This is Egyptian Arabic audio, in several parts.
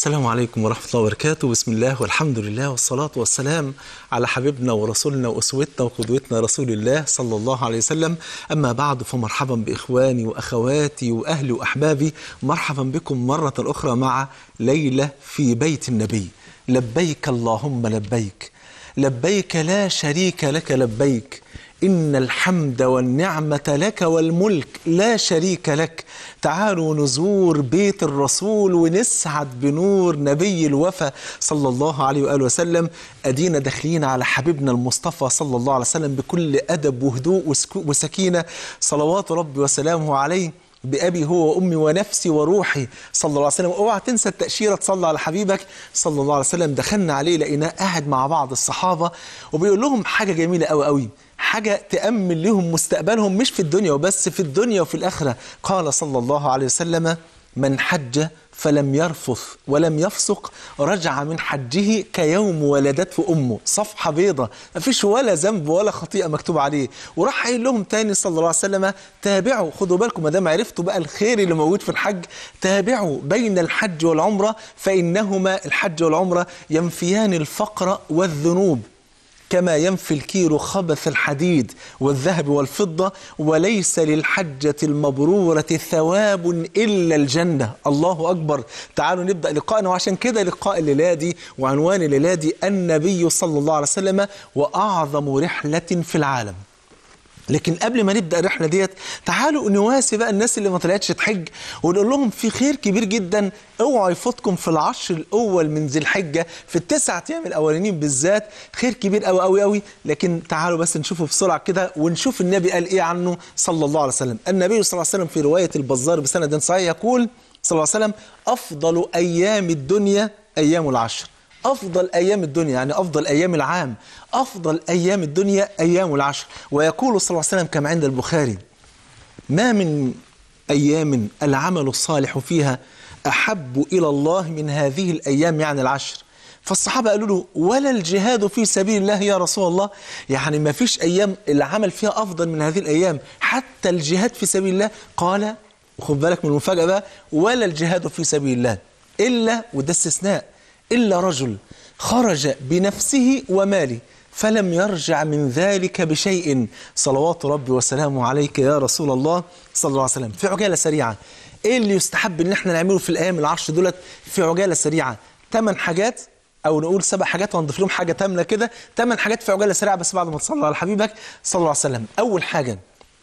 السلام عليكم ورحمة الله وبركاته بسم الله والحمد لله والصلاة والسلام على حبيبنا ورسولنا وأسوتنا وقدوتنا رسول الله صلى الله عليه وسلم أما بعد فمرحبا بإخواني وأخواتي وأهلي وأحبابي مرحبا بكم مرة أخرى مع ليلة في بيت النبي لبيك اللهم لبيك لبيك لا شريك لك لبيك إن الحمد والنعمة لك والملك لا شريك لك تعالوا نزور بيت الرسول ونسعد بنور نبي الوفا صلى الله عليه وآله وسلم أدينا داخلين على حبيبنا المصطفى صلى الله عليه وسلم بكل أدب وهدوء وسكينة صلوات ربي وسلامه عليه بأبي هو وأمي ونفسي وروحي صلى الله عليه وسلم اوعى تنسى التأشيرة تصلى على حبيبك صلى الله عليه وسلم دخلنا عليه لقيناه قاعد مع بعض الصحابة وبيقول لهم حاجة جميلة قوي قوي حاجة تأمن لهم مستقبلهم مش في الدنيا وبس في الدنيا وفي الآخرة قال صلى الله عليه وسلم من حج فلم يرفث ولم يفسق رجع من حجه كيوم ولدته امه صفحه بيضة مفيش ولا ذنب ولا خطيئه مكتوب عليه وراح قايل لهم تاني صلى الله عليه وسلم تابعوا خدوا بالكم ما دام عرفتوا بقى الخير اللي موجود في الحج تابعوا بين الحج والعمره فانهما الحج والعمره ينفيان الفقر والذنوب كما ينفي الكير خبث الحديد والذهب والفضة وليس للحجة المبرورة ثواب إلا الجنة الله أكبر تعالوا نبدأ لقاءنا وعشان كده لقاء الليلة دي وعنوان الليلة دي النبي صلى الله عليه وسلم وأعظم رحلة في العالم لكن قبل ما نبدا الرحله ديت تعالوا نواسي بقى الناس اللي ما طلعتش تحج ونقول لهم في خير كبير جدا اوعوا يفوتكم في العشر الاول من ذي الحجه في التسعة ايام الاولانيين بالذات خير كبير قوي قوي قوي لكن تعالوا بس نشوفه بسرعه كده ونشوف النبي قال ايه عنه صلى الله عليه وسلم النبي صلى الله عليه وسلم في روايه البزار بسند صحيح يقول صلى الله عليه وسلم افضل ايام الدنيا ايام العشر أفضل أيام الدنيا يعني أفضل أيام العام أفضل أيام الدنيا أيام العشر ويقول صلى الله عليه وسلم كما عند البخاري ما من أيام العمل الصالح فيها أحب إلى الله من هذه الأيام يعني العشر فالصحابة قالوا له ولا الجهاد في سبيل الله يا رسول الله يعني ما فيش أيام العمل فيها أفضل من هذه الأيام حتى الجهاد في سبيل الله قال خد بالك من المفاجأة بقى ولا الجهاد في سبيل الله إلا وده استثناء إلا رجل خرج بنفسه وماله فلم يرجع من ذلك بشيء صلوات ربي وسلامه عليك يا رسول الله صلى الله عليه وسلم في عجالة سريعة إيه اللي يستحب إن احنا نعمله في الأيام العشر دولت في عجالة سريعة ثمان حاجات أو نقول سبع حاجات وهنضيف لهم حاجة تامنة كده ثمان حاجات في عجالة سريعة بس بعد ما تصلي على حبيبك صلى الله عليه وسلم أول حاجة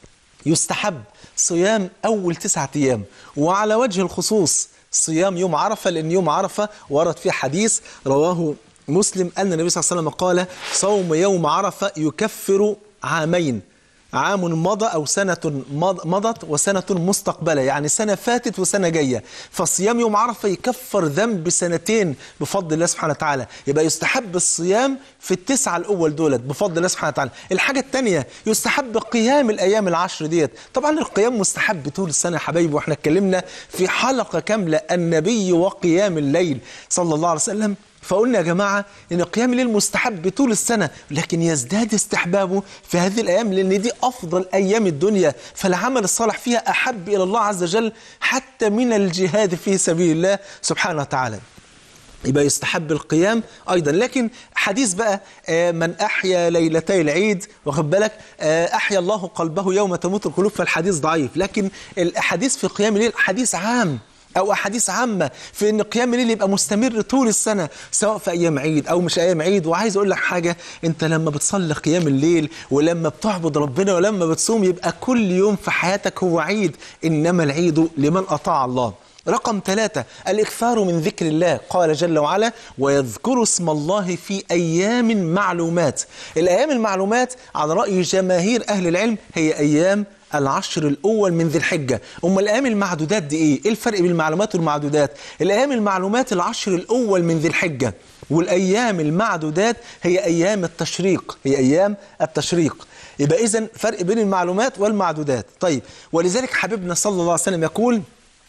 يستحب صيام أول تسعة أيام وعلى وجه الخصوص صيام يوم عرفة لأن يوم عرفة ورد فيه حديث رواه مسلم أن النبي صلى الله عليه وسلم قال صوم يوم عرفة يكفر عامين عام مضى أو سنة مضت وسنة مستقبلة يعني سنة فاتت وسنة جاية فصيام يوم عرفة يكفر ذنب سنتين بفضل الله سبحانه وتعالى يبقى يستحب الصيام في التسعة الأول دولت بفضل الله سبحانه وتعالى الحاجة الثانية يستحب قيام الأيام العشر ديت طبعا القيام مستحب طول السنة يا حبايبي واحنا اتكلمنا في حلقة كاملة النبي وقيام الليل صلى الله عليه وسلم فقلنا يا جماعة إن قيام الليل مستحب طول السنة لكن يزداد استحبابه في هذه الأيام لأن دي أفضل أيام الدنيا فالعمل الصالح فيها أحب إلى الله عز وجل حتى من الجهاد في سبيل الله سبحانه وتعالى يبقى يستحب القيام ايضا لكن حديث بقى من احيا ليلتي العيد واخد بالك احيا الله قلبه يوم تموت القلوب فالحديث ضعيف لكن الاحاديث في قيام الليل حديث عام او احاديث عامه في ان قيام الليل يبقى مستمر طول السنه سواء في ايام عيد او مش ايام عيد وعايز اقول لك حاجه انت لما بتصلي قيام الليل ولما بتعبد ربنا ولما بتصوم يبقى كل يوم في حياتك هو عيد انما العيد لمن اطاع الله رقم ثلاثة الإكثار من ذكر الله قال جل وعلا ويذكر اسم الله في أيام معلومات الأيام المعلومات على رأي جماهير أهل العلم هي أيام العشر الأول من ذي الحجة أم الأيام المعدودات دي إيه؟ إيه الفرق بين المعلومات والمعدودات؟ الأيام المعلومات العشر الأول من ذي الحجة والأيام المعدودات هي أيام التشريق هي أيام التشريق يبقى إذن فرق بين المعلومات والمعدودات طيب ولذلك حبيبنا صلى الله عليه وسلم يقول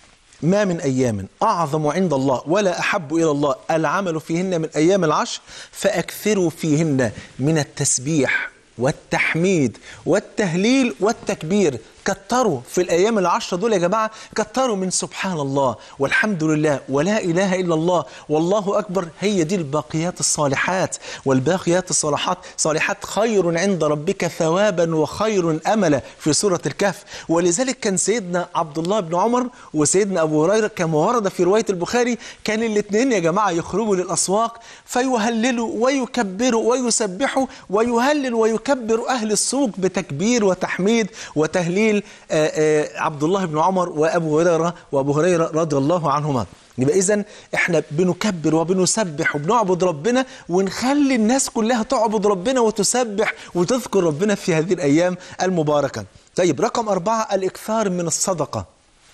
ما من أيام أعظم عند الله ولا أحب إلى الله العمل فيهن من أيام العشر فأكثروا فيهن من التسبيح والتحميد والتهليل والتكبير كتروا في الأيام العشرة دول يا جماعة كتروا من سبحان الله والحمد لله ولا إله إلا الله والله أكبر هي دي الباقيات الصالحات والباقيات الصالحات صالحات خير عند ربك ثوابا وخير أملا في سورة الكهف ولذلك كان سيدنا عبد الله بن عمر وسيدنا أبو هريرة كما ورد في رواية البخاري كان الاثنين يا جماعة يخرجوا للأسواق فيهللوا ويكبروا ويسبحوا ويهلل ويكبر أهل السوق بتكبير وتحميد وتهليل آآ آآ عبد الله بن عمر وأبو هريرة وأبو هريرة رضي الله عنهما يبقى إذا إحنا بنكبر وبنسبح وبنعبد ربنا ونخلي الناس كلها تعبد ربنا وتسبح وتذكر ربنا في هذه الأيام المباركة طيب رقم أربعة الإكثار من الصدقة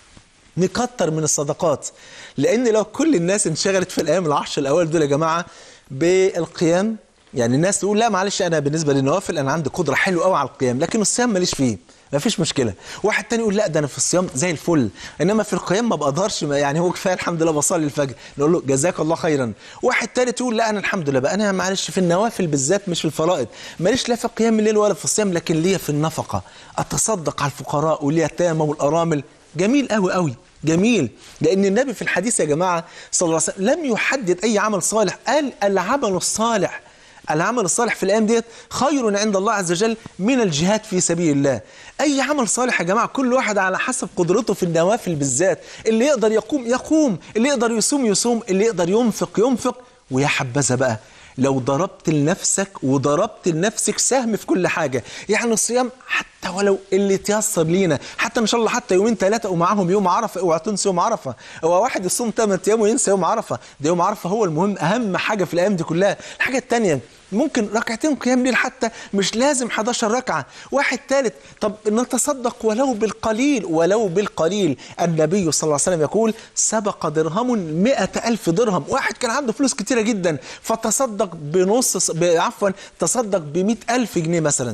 نكتر من الصدقات لأن لو كل الناس انشغلت في الأيام العشر الأوائل دول يا جماعة بالقيام يعني الناس تقول لا معلش أنا بالنسبة للنوافل أنا عندي قدرة حلوة قوي على القيام لكن الصيام ماليش فيه ما فيش مشكله واحد تاني يقول لا ده انا في الصيام زي الفل انما في القيام ما بقدرش ما يعني هو كفايه الحمد لله بصلي الفجر نقول له جزاك الله خيرا واحد تالت يقول لا انا الحمد لله بقى انا معلش في النوافل بالذات مش في الفرائض ماليش لا في قيام الليل ولا في الصيام لكن ليا في النفقه اتصدق على الفقراء واليتامى والارامل جميل قوي قوي جميل لأن النبي في الحديث يا جماعة صلى الله عليه وسلم لم يحدد أي عمل صالح قال العمل الصالح العمل الصالح في الأيام ديت خير عند الله عز وجل من الجهاد في سبيل الله أي عمل صالح يا جماعة كل واحد على حسب قدرته في النوافل بالذات اللي يقدر يقوم يقوم اللي يقدر يصوم يصوم اللي يقدر ينفق ينفق ويا حبذا بقى لو ضربت لنفسك وضربت لنفسك سهم في كل حاجة يعني الصيام حتى ولو اللي تيسر لينا حتى ان شاء الله حتى يومين ثلاثة ومعاهم يوم عرفة اوعى تنسى يوم عرفة هو واحد يصوم 8 ايام وينسى يوم عرفة ده يوم عرفة هو المهم اهم حاجة في الايام دي كلها الحاجة الثانية ممكن ركعتين قيام ليل حتى مش لازم 11 ركعة واحد ثالث طب نتصدق ولو بالقليل ولو بالقليل النبي صلى الله عليه وسلم يقول سبق درهم مئة ألف درهم واحد كان عنده فلوس كتيرة جدا فتصدق بنص عفوا تصدق بمئة ألف جنيه مثلا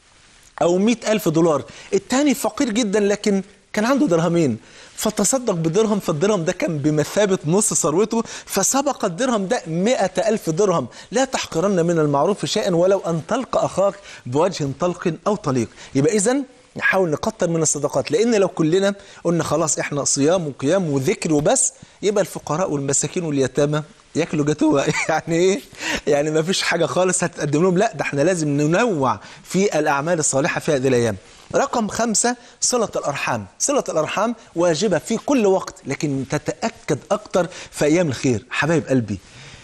أو مئة ألف دولار التاني فقير جدا لكن كان عنده درهمين فتصدق بدرهم فالدرهم ده كان بمثابة نص ثروته فسبق الدرهم ده مئة ألف درهم لا تحقرن من المعروف شيئا ولو أن تلقى أخاك بوجه طلق أو طليق يبقى إذن نحاول نكتر من الصدقات لأن لو كلنا قلنا خلاص إحنا صيام وقيام وذكر وبس يبقى الفقراء والمساكين واليتامى ياكلوا جاتوه يعني ايه يعني ما فيش حاجه خالص هتقدم لهم لا ده احنا لازم ننوع في الاعمال الصالحه في هذه الايام رقم خمسة صلة الأرحام صلة الأرحام واجبة في كل وقت لكن تتأكد أكتر في أيام الخير حبايب قلبي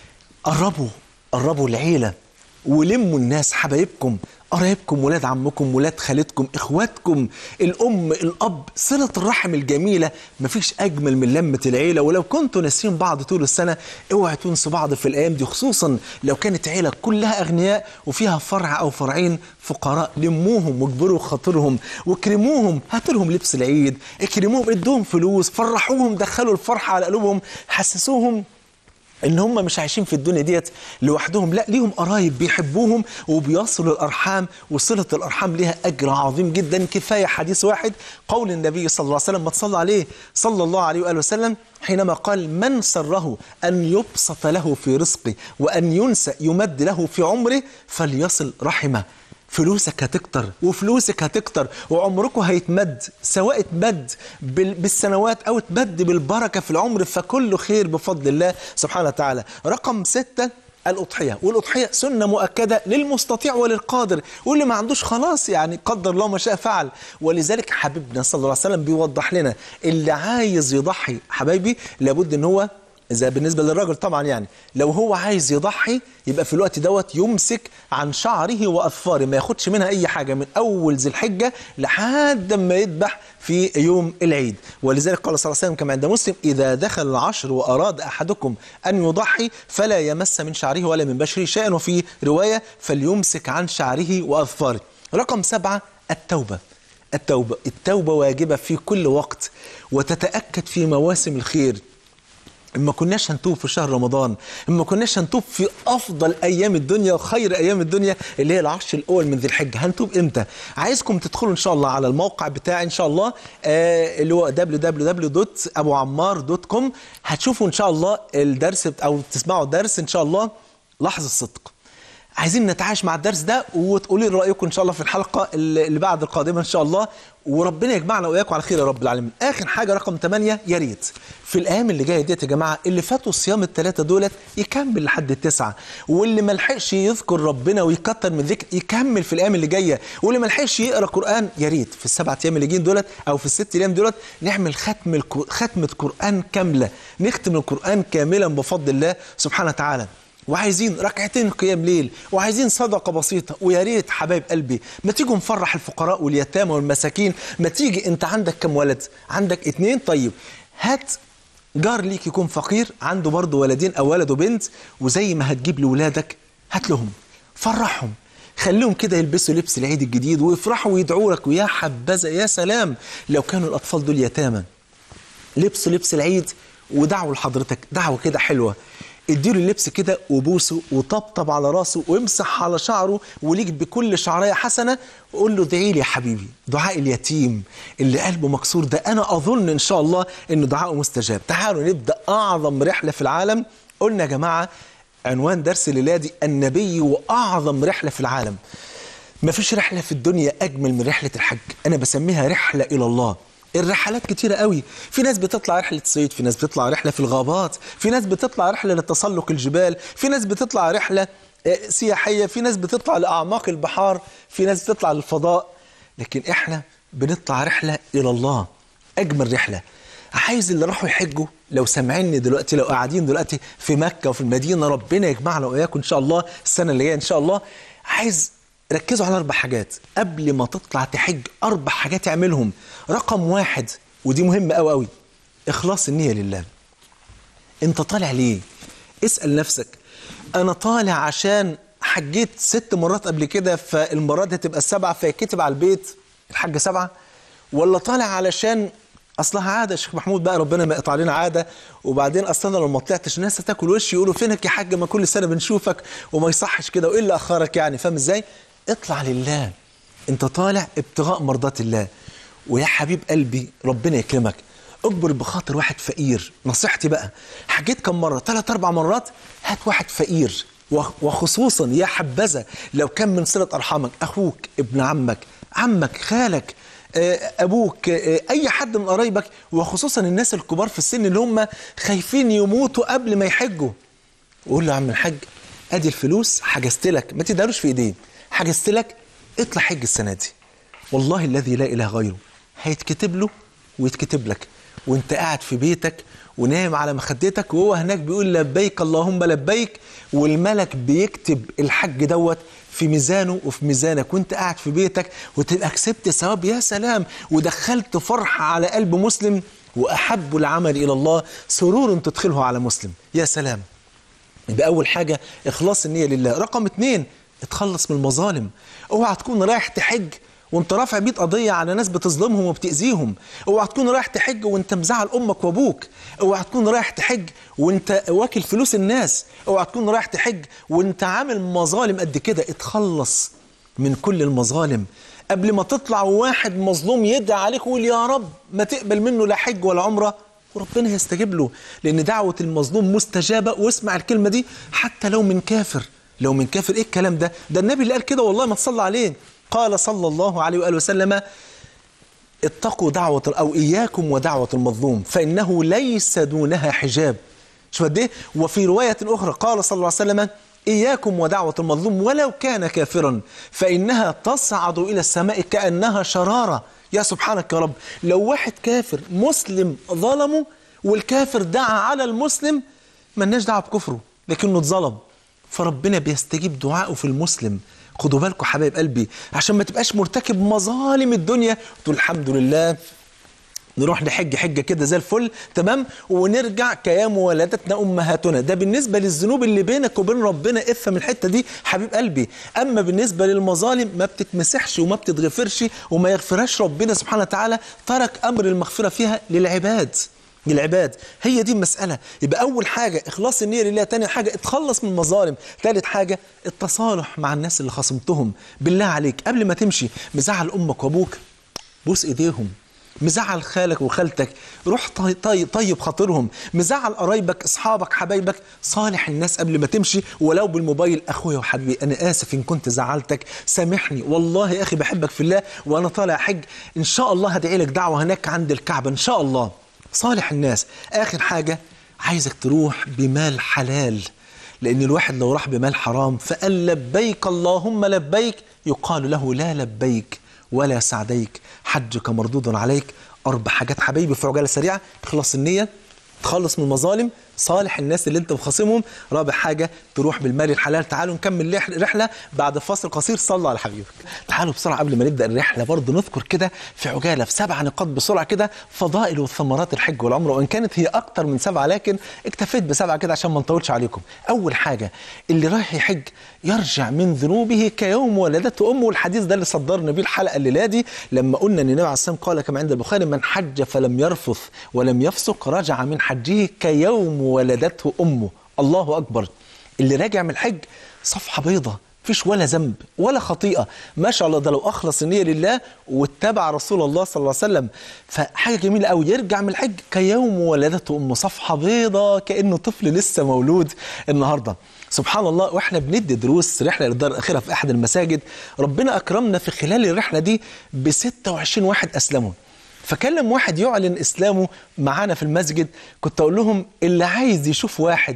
قربوا قربوا العيلة ولموا الناس حبايبكم قرايبكم ولاد عمكم ولاد خالتكم اخواتكم الام الاب صله الرحم الجميله مفيش اجمل من لمه العيله ولو كنتوا ناسيين بعض طول السنه اوعوا تنسوا بعض في الايام دي خصوصا لو كانت عيله كلها اغنياء وفيها فرع او فرعين فقراء لموهم واجبروا خاطرهم واكرموهم هاتوا لهم لبس العيد اكرموهم ادوهم فلوس فرحوهم دخلوا الفرحه على قلوبهم حسسوهم ان هم مش عايشين في الدنيا ديت لوحدهم لا ليهم قرايب بيحبوهم وبيصلوا الارحام وصله الارحام ليها اجر عظيم جدا كفايه حديث واحد قول النبي صلى الله عليه وسلم ما تصلى عليه صلى الله عليه واله وسلم حينما قال من سره ان يبسط له في رزقه وان ينسى يمد له في عمره فليصل رحمه فلوسك هتكتر وفلوسك هتكتر وعمركم هيتمد سواء اتمد بالسنوات او اتمد بالبركه في العمر فكله خير بفضل الله سبحانه وتعالى رقم ستة الأضحية والأضحية سنة مؤكدة للمستطيع وللقادر واللي ما عندوش خلاص يعني قدر الله ما شاء فعل ولذلك حبيبنا صلى الله عليه وسلم بيوضح لنا اللي عايز يضحي حبايبي لابد ان هو إذا بالنسبة للراجل طبعا يعني لو هو عايز يضحي يبقى في الوقت دوت يمسك عن شعره وأظفاره ما ياخدش منها أي حاجة من أول ذي الحجة لحد ما يذبح في يوم العيد ولذلك قال صلى الله عليه وسلم كما عند مسلم إذا دخل العشر وأراد أحدكم أن يضحي فلا يمس من شعره ولا من بشره شيئا وفي رواية فليمسك عن شعره وأظفاره رقم سبعة التوبة التوبة التوبة واجبة في كل وقت وتتأكد في مواسم الخير اما كناش هنتوب في شهر رمضان اما كناش هنتوب في افضل ايام الدنيا وخير ايام الدنيا اللي هي العشر الاول من ذي الحجه هنتوب امتى عايزكم تدخلوا ان شاء الله على الموقع بتاعي ان شاء الله آه اللي هو www.abuammar.com هتشوفوا ان شاء الله الدرس او تسمعوا الدرس ان شاء الله لحظه صدق عايزين نتعايش مع الدرس ده وتقولي لي رايكم ان شاء الله في الحلقه اللي اللي بعد القادمه ان شاء الله وربنا يجمعنا واياكم على خير يا رب العالمين اخر حاجه رقم 8 يا ريت في الايام اللي جايه ديت يا جماعه اللي فاتوا الصيام الثلاثه دولت يكمل لحد التسعه واللي ما لحقش يذكر ربنا ويكتر من ذكر يكمل في الايام اللي جايه واللي ما لحقش يقرا قران يا ريت في السبع ايام اللي جايين دولت او في الست ايام دولت نعمل ختم الكو- ختمه قران كامله نختم القران كاملا بفضل الله سبحانه وتعالى وعايزين ركعتين قيام ليل وعايزين صدقه بسيطه ويا ريت حبايب قلبي ما تيجوا نفرح الفقراء واليتامى والمساكين ما تيجي انت عندك كم ولد عندك اتنين طيب هات جار ليك يكون فقير عنده برضه ولدين او ولد وبنت وزي ما هتجيب لاولادك هات لهم فرحهم خليهم كده يلبسوا لبس العيد الجديد ويفرحوا ويدعوا لك ويا حبذا يا سلام لو كانوا الاطفال دول يتامى لبسوا لبس العيد ودعوا لحضرتك دعوه كده حلوه اديله اللبس كده وبوسه وطبطب على راسه وامسح على شعره وليك بكل شعريه حسنه وقول له ادعي لي يا حبيبي دعاء اليتيم اللي قلبه مكسور ده انا اظن ان شاء الله ان دعاءه مستجاب تعالوا نبدا اعظم رحله في العالم قلنا يا جماعه عنوان درس الليله دي النبي واعظم رحله في العالم ما فيش رحلة في الدنيا أجمل من رحلة الحج أنا بسميها رحلة إلى الله الرحلات كتيرة قوي في ناس بتطلع رحلة صيد في ناس بتطلع رحلة في الغابات في ناس بتطلع رحلة لتسلق الجبال في ناس بتطلع رحلة آه، سياحية في ناس بتطلع لأعماق البحار في ناس بتطلع للفضاء لكن إحنا بنطلع رحلة إلى الله أجمل رحلة عايز اللي راحوا يحجوا لو سامعيني دلوقتي لو قاعدين دلوقتي في مكة وفي المدينة ربنا يجمعنا وإياكم إن شاء الله السنة اللي جاية إن شاء الله عايز ركزوا على أربع حاجات قبل ما تطلع تحج أربع حاجات اعملهم رقم واحد ودي مهمة أوي أوي إخلاص النية لله أنت طالع ليه؟ اسأل نفسك أنا طالع عشان حجيت ست مرات قبل كده فالمرات دي هتبقى السبعة فيكتب على البيت الحاجة سبعة ولا طالع علشان اصلها عاده يا شيخ محمود بقى ربنا ما يقطع علينا عاده وبعدين اصلا لو ما طلعتش الناس هتاكل وشي يقولوا فينك يا حاج ما كل سنه بنشوفك وما يصحش كده وايه اللي اخرك يعني فاهم ازاي؟ اطلع لله انت طالع ابتغاء مرضات الله ويا حبيب قلبي ربنا يكرمك اجبر بخاطر واحد فقير نصيحتي بقى حجيت كم مره ثلاث اربع مرات هات واحد فقير وخ- وخصوصا يا حبذا لو كان من صله ارحامك اخوك ابن عمك عمك خالك آه، ابوك آه، اي حد من قرايبك وخصوصا الناس الكبار في السن اللي هم خايفين يموتوا قبل ما يحجوا وقول له يا عم الحاج ادي الفلوس حجزت لك ما تداروش في ايديه حجزت لك اطلع حج السنه دي والله الذي لا اله غيره هيتكتب له ويتكتب لك وانت قاعد في بيتك ونايم على مخدتك وهو هناك بيقول لبيك اللهم لبيك والملك بيكتب الحج دوت في ميزانه وفي ميزانك وانت قاعد في بيتك وتبقى كسبت ثواب يا سلام ودخلت فرحة على قلب مسلم وأحب العمل إلى الله سرور تدخله على مسلم يا سلام يبقى أول حاجة إخلاص النية لله رقم اتنين اتخلص من المظالم اوعى تكون رايح تحج وانت رافع 100 قضية على ناس بتظلمهم وبتأذيهم اوعى تكون رايح تحج وانت مزعل امك وابوك اوعى تكون رايح تحج وانت واكل فلوس الناس اوعى تكون رايح تحج وانت عامل مظالم قد كده اتخلص من كل المظالم قبل ما تطلع واحد مظلوم يدعي عليك ويقول يا رب ما تقبل منه لا حج ولا عمره وربنا يستجيب له لان دعوه المظلوم مستجابه واسمع الكلمه دي حتى لو من كافر لو من كافر ايه الكلام ده ده النبي اللي قال كده والله ما تصلى عليه قال صلى الله عليه واله وسلم اتقوا دعوة أو إياكم ودعوة المظلوم فإنه ليس دونها حجاب شوف قد إيه وفي رواية أخرى قال صلى الله عليه وسلم إياكم ودعوة المظلوم ولو كان كافرا فإنها تصعد إلى السماء كأنها شرارة يا سبحانك يا رب لو واحد كافر مسلم ظلمه والكافر دعا على المسلم ملناش دعوة بكفره لكنه اتظلم فربنا بيستجيب دعائه في المسلم خدوا بالكم حبايب قلبي عشان ما تبقاش مرتكب مظالم الدنيا تقول الحمد لله نروح نحج حجة كده زي الفل تمام ونرجع كيام ولدتنا أمهاتنا ده بالنسبة للذنوب اللي بينك وبين ربنا افهم الحتة دي حبيب قلبي أما بالنسبة للمظالم ما بتتمسحش وما بتتغفرش وما يغفرهاش ربنا سبحانه وتعالى ترك أمر المغفرة فيها للعباد للعباد هي دي المسألة يبقى أول حاجة إخلاص النية لله تاني حاجة اتخلص من المظالم ثالث حاجة التصالح مع الناس اللي خصمتهم بالله عليك قبل ما تمشي مزعل أمك وأبوك بوس إيديهم مزعل خالك وخالتك روح طي طي طيب خاطرهم مزعل قرايبك اصحابك حبايبك صالح الناس قبل ما تمشي ولو بالموبايل اخويا وحبيبي انا اسف ان كنت زعلتك سامحني والله يا اخي بحبك في الله وانا طالع حج ان شاء الله هدعي لك دعوه هناك عند الكعبه ان شاء الله صالح الناس اخر حاجه عايزك تروح بمال حلال لأن الواحد لو راح بمال حرام فقال لبيك اللهم لبيك يقال له لا لبيك ولا سعديك حجك مردود عليك أربع حاجات حبايبي في عجالة سريعة تخلص النية تخلص من المظالم صالح الناس اللي انت مخاصمهم رابع حاجة تروح بالمال الحلال تعالوا نكمل الرحلة بعد فاصل قصير صلوا على حبيبك تعالوا بسرعة قبل ما نبدأ الرحلة برضه نذكر كده في عجالة في سبع نقاط بسرعة كده فضائل وثمرات الحج والعمرة وإن كانت هي أكتر من سبعة لكن اكتفيت بسبعة كده عشان ما نطولش عليكم أول حاجة اللي رايح يحج يرجع من ذنوبه كيوم ولدته أمه والحديث ده اللي صدرنا بيه الحلقة الليلة دي لما قلنا أن النبي عليه الصلاة والسلام قال كما عند البخاري من حج فلم يرفث ولم يفسق رجع من حجه كيوم ولدته أمه الله أكبر اللي راجع من الحج صفحة بيضة فيش ولا ذنب ولا خطيئة ما شاء الله ده لو أخلص النية لله واتبع رسول الله صلى الله عليه وسلم فحاجة جميلة قوي يرجع من الحج كيوم ولدته أمه صفحة بيضة كأنه طفل لسه مولود النهاردة سبحان الله واحنا بندي دروس رحله للدار الاخره في احد المساجد ربنا اكرمنا في خلال الرحله دي ب 26 واحد اسلموا فكلم واحد يعلن اسلامه معانا في المسجد كنت اقول لهم اللي عايز يشوف واحد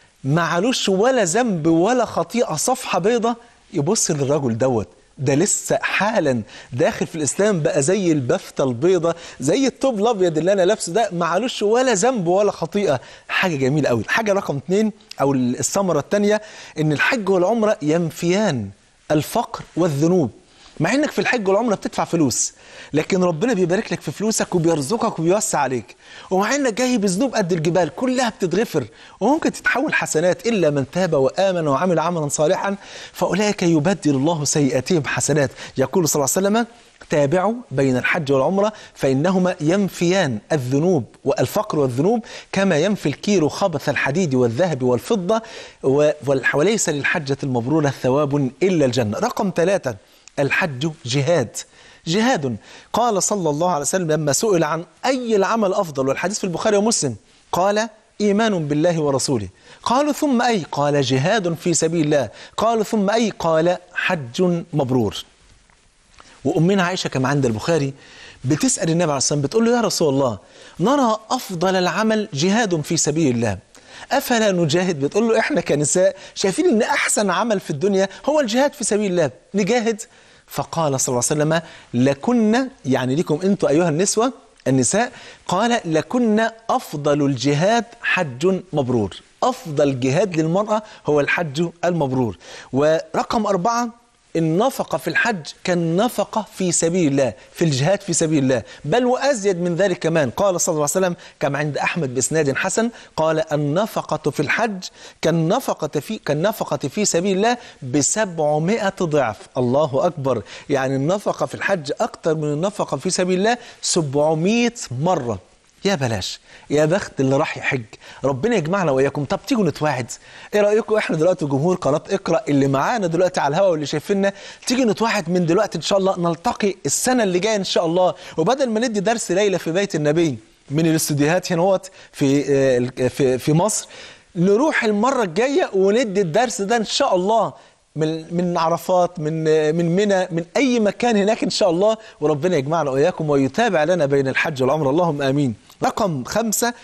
معلوش ولا ذنب ولا خطيئه صفحه بيضه يبص للرجل دوت ده لسه حالا داخل في الاسلام بقى زي البفته البيضه زي الطوب الابيض اللي انا لابسه ده معلوش ولا ذنب ولا خطيئه حاجه جميله قوي الحاجه رقم اثنين او الثمره الثانيه ان الحج والعمره ينفيان الفقر والذنوب مع انك في الحج والعمره بتدفع فلوس لكن ربنا بيبارك لك في فلوسك وبيرزقك وبيوسع عليك ومع انك جاي بذنوب قد الجبال كلها بتتغفر وممكن تتحول حسنات الا من تاب وامن وعمل عملا صالحا فاولئك يبدل الله سيئاتهم حسنات يقول صلى الله عليه وسلم تابعوا بين الحج والعمرة فإنهما ينفيان الذنوب والفقر والذنوب كما ينفي الكير خبث الحديد والذهب والفضة وليس للحجة المبرورة ثواب إلا الجنة رقم ثلاثة الحج جهاد جهاد قال صلى الله عليه وسلم لما سئل عن أي العمل أفضل والحديث في البخاري ومسلم قال إيمان بالله ورسوله قالوا ثم أي قال جهاد في سبيل الله قالوا ثم أي قال حج مبرور وأمنا عائشة كما عند البخاري بتسأل النبي عليه الصلاة والسلام بتقول له يا رسول الله نرى أفضل العمل جهاد في سبيل الله أفلا نجاهد بتقول له إحنا كنساء شايفين إن أحسن عمل في الدنيا هو الجهاد في سبيل الله نجاهد فقال صلى الله عليه وسلم لكن يعني لكم أنتم أيها النسوة النساء قال لكن أفضل الجهاد حج مبرور أفضل جهاد للمرأة هو الحج المبرور ورقم أربعة النفقة في الحج كالنفقة في سبيل الله في الجهاد في سبيل الله بل وأزيد من ذلك كمان قال صلى الله عليه وسلم كما عند أحمد بإسناد حسن قال النفقة في الحج كالنفقة في كالنفقة في سبيل الله بسبعمائة ضعف الله أكبر يعني النفقة في الحج أكثر من النفقة في سبيل الله 700 مرة يا بلاش يا بخت اللي راح يحج ربنا يجمعنا واياكم طب تيجوا نتواعد ايه رايكم احنا دلوقتي جمهور قناه اقرا اللي معانا دلوقتي على الهواء واللي شايفيننا تيجي نتواعد من دلوقتي ان شاء الله نلتقي السنه اللي جايه ان شاء الله وبدل ما ندي درس ليله في بيت النبي من الاستوديوهات هنا في في في مصر نروح المره الجايه وندي الدرس ده ان شاء الله من من عرفات من من منى من اي مكان هناك ان شاء الله وربنا يجمعنا واياكم ويتابع لنا بين الحج والعمره اللهم امين. رقم خمسة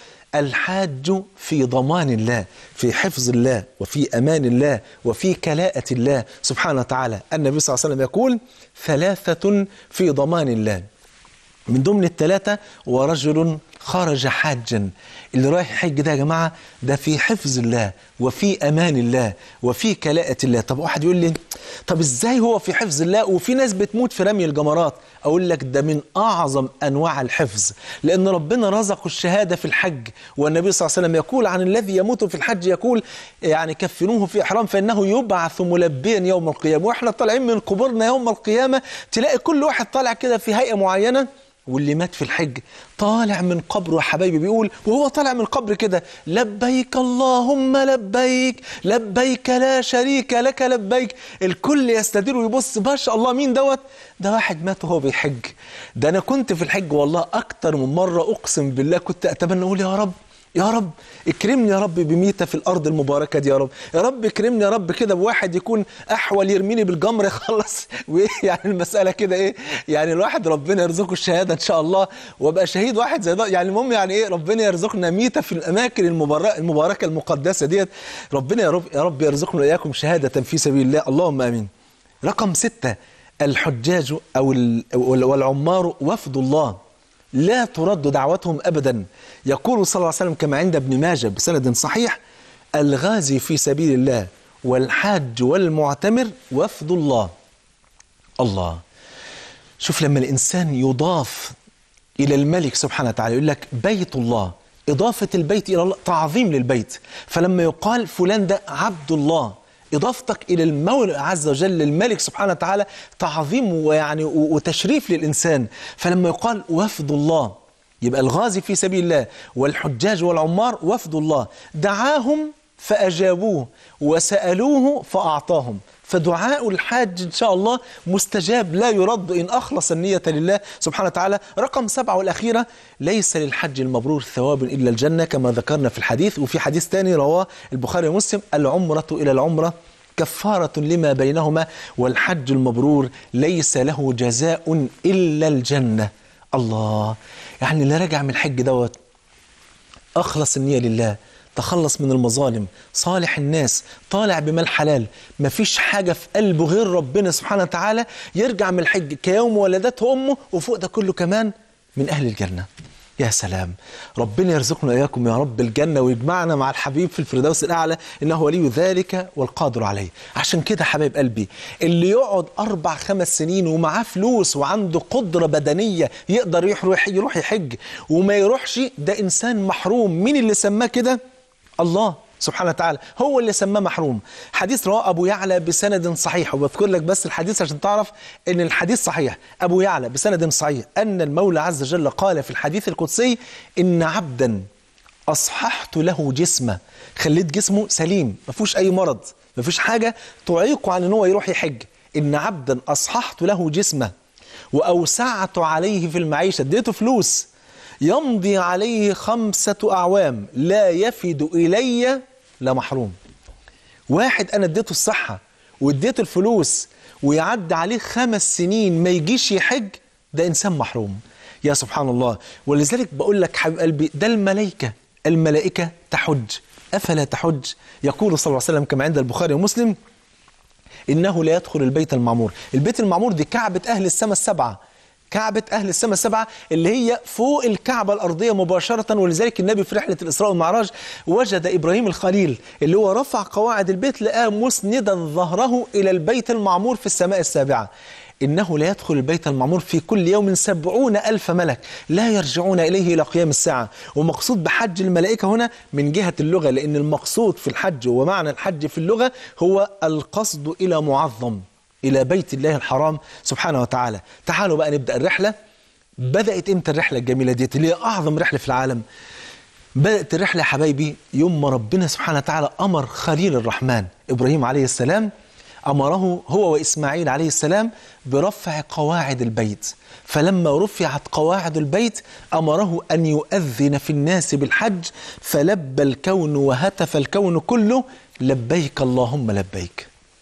الحاج في ضمان الله في حفظ الله وفي أمان الله وفي كلاءة الله سبحانه وتعالى النبي صلى الله عليه وسلم يقول ثلاثة في ضمان الله من ضمن الثلاثة ورجل خرج حاجا اللي رايح يحج ده يا جماعة ده في حفظ الله وفي أمان الله وفي كلاءة الله طب واحد يقول لي طب ازاي هو في حفظ الله وفي ناس بتموت في رمي الجمرات أقول لك ده من أعظم أنواع الحفظ لأن ربنا رزق الشهادة في الحج والنبي صلى الله عليه وسلم يقول عن الذي يموت في الحج يقول يعني كفنوه في إحرام فإنه يبعث ملبيا يوم القيامة وإحنا طالعين من قبورنا يوم القيامة تلاقي كل واحد طالع كده في هيئة معينة واللي مات في الحج طالع من قبره يا حبايبي بيقول وهو طالع من القبر كده لبيك اللهم لبيك لبيك لا شريك لك لبيك الكل يستدير ويبص ما شاء الله مين دوت ده واحد مات وهو بيحج ده انا كنت في الحج والله اكتر من مره اقسم بالله كنت اتمنى اقول يا رب يا رب اكرمني يا رب بميتة في الأرض المباركة دي يا رب يا رب اكرمني يا رب كده بواحد يكون أحول يرميني بالجمر يخلص وإيه يعني المسألة كده إيه يعني الواحد ربنا يرزقه الشهادة إن شاء الله وأبقى شهيد واحد زي ده يعني المهم يعني إيه ربنا يرزقنا ميتة في الأماكن المباركة, المباركة المقدسة ديت ربنا يا رب يا رب يرزقنا وإياكم شهادة في سبيل الله اللهم آمين رقم ستة الحجاج أو والعمار وفد الله لا ترد دعوتهم ابدا يقول صلى الله عليه وسلم كما عند ابن ماجه بسند صحيح الغازي في سبيل الله والحاج والمعتمر وفد الله الله شوف لما الانسان يضاف الى الملك سبحانه وتعالى يقول لك بيت الله اضافه البيت الى الله تعظيم للبيت فلما يقال فلان ده عبد الله اضافتك الى المولى عز وجل الملك سبحانه وتعالى تعظيم ويعني وتشريف للانسان فلما يقال وفد الله يبقى الغازي في سبيل الله والحجاج والعمار وفد الله دعاهم فاجابوه وسالوه فاعطاهم فدعاء الحاج إن شاء الله مستجاب لا يرد إن أخلص النية لله سبحانه وتعالى رقم سبعة والأخيرة ليس للحج المبرور ثواب إلا الجنة كما ذكرنا في الحديث وفي حديث ثاني رواه البخاري ومسلم العمرة إلى العمرة كفارة لما بينهما والحج المبرور ليس له جزاء إلا الجنة الله يعني اللي راجع من الحج دوت أخلص النية لله تخلص من المظالم صالح الناس طالع بمال حلال مفيش حاجة في قلبه غير ربنا سبحانه وتعالى يرجع من الحج كيوم ولدته أمه وفوق ده كله كمان من أهل الجنة يا سلام ربنا يرزقنا إياكم يا رب الجنة ويجمعنا مع الحبيب في الفردوس الأعلى إنه ولي ذلك والقادر عليه عشان كده حبايب قلبي اللي يقعد أربع خمس سنين ومعاه فلوس وعنده قدرة بدنية يقدر يروح يروح يحج وما يروحش ده إنسان محروم مين اللي سماه كده الله سبحانه وتعالى هو اللي سماه محروم حديث رواه أبو يعلى بسند صحيح وبذكر لك بس الحديث عشان تعرف أن الحديث صحيح أبو يعلى بسند صحيح أن المولى عز وجل قال في الحديث القدسي إن عبدا أصححت له جسمه خليت جسمه سليم ما فيهوش أي مرض ما فيش حاجة تعيقه عن أن هو يروح يحج إن عبدا أصححت له جسمه وأوسعت عليه في المعيشة اديته فلوس يمضي عليه خمسة أعوام لا يفد إلي لمحروم واحد أنا اديته الصحة واديته الفلوس ويعدي عليه خمس سنين ما يجيش يحج ده إنسان محروم يا سبحان الله ولذلك بقول لك حبيب قلبي ده الملائكة الملائكة تحج أفلا تحج يقول صلى الله عليه وسلم كما عند البخاري ومسلم إنه لا يدخل البيت المعمور البيت المعمور دي كعبة أهل السماء السبعة كعبة أهل السماء السبعة اللي هي فوق الكعبة الأرضية مباشرة ولذلك النبي في رحلة الإسراء والمعراج وجد إبراهيم الخليل اللي هو رفع قواعد البيت لقاه مسندا ظهره إلى البيت المعمور في السماء السابعة إنه لا يدخل البيت المعمور في كل يوم سبعون ألف ملك لا يرجعون إليه إلى قيام الساعة ومقصود بحج الملائكة هنا من جهة اللغة لأن المقصود في الحج ومعنى الحج في اللغة هو القصد إلى معظم إلى بيت الله الحرام سبحانه وتعالى تعالوا بقى نبدأ الرحلة بدأت إمتى الرحلة الجميلة ديت اللي هي أعظم رحلة في العالم بدأت الرحلة يا حبايبي يوم ما ربنا سبحانه وتعالى أمر خليل الرحمن إبراهيم عليه السلام أمره هو وإسماعيل عليه السلام برفع قواعد البيت فلما رفعت قواعد البيت أمره أن يؤذن في الناس بالحج فلبى الكون وهتف الكون كله لبيك اللهم لبيك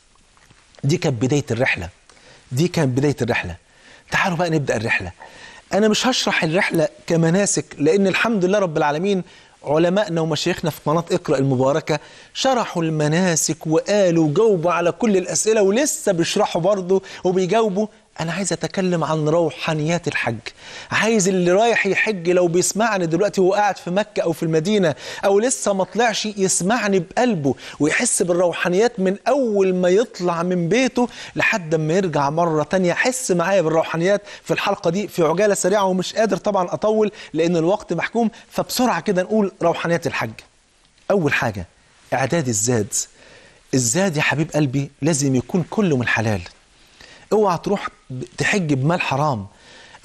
دي كانت بداية الرحلة دي كانت بداية الرحلة تعالوا بقى نبدأ الرحلة أنا مش هشرح الرحلة كمناسك لأن الحمد لله رب العالمين علمائنا ومشايخنا في قناة اقرأ المباركة شرحوا المناسك وقالوا جاوبوا على كل الأسئلة ولسه بيشرحوا برضه وبيجاوبوا أنا عايز أتكلم عن روحانيات الحج عايز اللي رايح يحج لو بيسمعني دلوقتي وهو قاعد في مكة أو في المدينة أو لسه ما طلعش يسمعني بقلبه ويحس بالروحانيات من أول ما يطلع من بيته لحد ما يرجع مرة تانية حس معايا بالروحانيات في الحلقة دي في عجالة سريعة ومش قادر طبعا أطول لأن الوقت محكوم فبسرعة كده نقول روحانيات الحج أول حاجة إعداد الزاد الزاد يا حبيب قلبي لازم يكون كله من حلال اوعى تروح تحج بمال حرام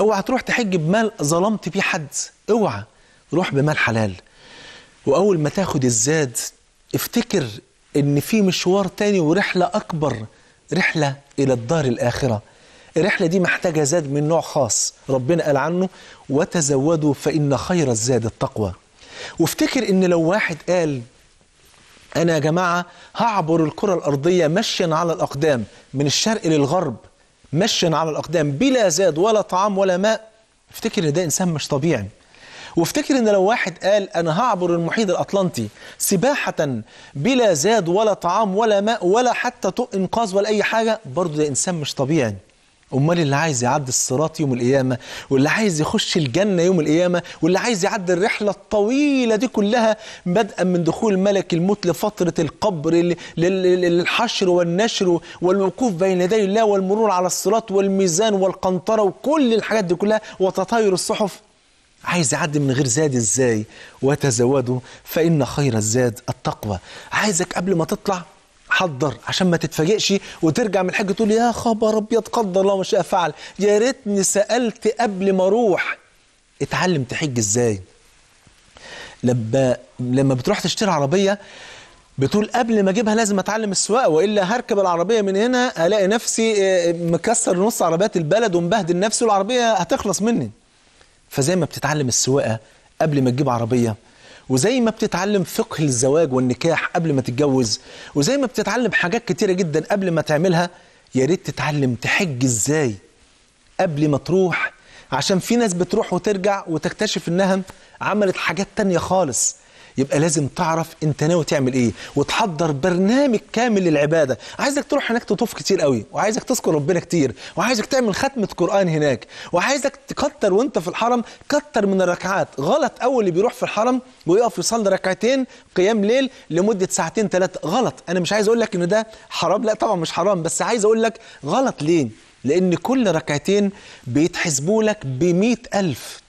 اوعى تروح تحج بمال ظلمت بيه حد اوعى روح بمال حلال واول ما تاخد الزاد افتكر ان في مشوار تاني ورحله اكبر رحله الى الدار الاخره الرحله دي محتاجه زاد من نوع خاص ربنا قال عنه وتزودوا فان خير الزاد التقوى وافتكر ان لو واحد قال انا يا جماعه هعبر الكره الارضيه مشيا على الاقدام من الشرق للغرب مشيا على الاقدام بلا زاد ولا طعام ولا ماء افتكر ان ده انسان مش طبيعي وافتكر ان لو واحد قال انا هعبر المحيط الاطلنطي سباحه بلا زاد ولا طعام ولا ماء ولا حتى طوق انقاذ ولا اي حاجه برضه ده انسان مش طبيعي امال اللي عايز يعدي الصراط يوم القيامه واللي عايز يخش الجنه يوم القيامه واللي عايز يعدي الرحله الطويله دي كلها بدءا من دخول ملك الموت لفتره القبر ل- لل- للحشر والنشر والوقوف بين يدي الله والمرور على الصراط والميزان والقنطره وكل الحاجات دي كلها وتطاير الصحف عايز يعدي من غير زاد ازاي وتزودوا فإن خير الزاد التقوى عايزك قبل ما تطلع حضر عشان ما تتفاجئش وترجع من الحج تقول يا خبر ابيض قدر الله ما شاء فعل يا ريتني سالت قبل ما اروح اتعلم تحج ازاي لما لما بتروح تشتري عربيه بتقول قبل ما اجيبها لازم اتعلم السواقه والا هركب العربيه من هنا الاقي نفسي آه، مكسر نص عربيات البلد ومبهدل نفسي والعربيه هتخلص مني فزي ما بتتعلم السواقه قبل ما تجيب عربيه وزي ما بتتعلم فقه الزواج والنكاح قبل ما تتجوز وزي ما بتتعلم حاجات كتيره جدا قبل ما تعملها يا ريت تتعلم تحج ازاي قبل ما تروح عشان في ناس بتروح وترجع وتكتشف انها عملت حاجات تانية خالص يبقى لازم تعرف انت ناوي تعمل ايه وتحضر برنامج كامل للعباده عايزك تروح هناك تطوف كتير قوي وعايزك تذكر ربنا كتير وعايزك تعمل ختمه قران هناك وعايزك تكتر وانت في الحرم كتر من الركعات غلط اول اللي بيروح في الحرم ويقف يصلي ركعتين قيام ليل لمده ساعتين ثلاثه غلط انا مش عايز اقول لك ان ده حرام لا طبعا مش حرام بس عايز اقول لك غلط ليه لان كل ركعتين بيتحسبوا لك ب ألف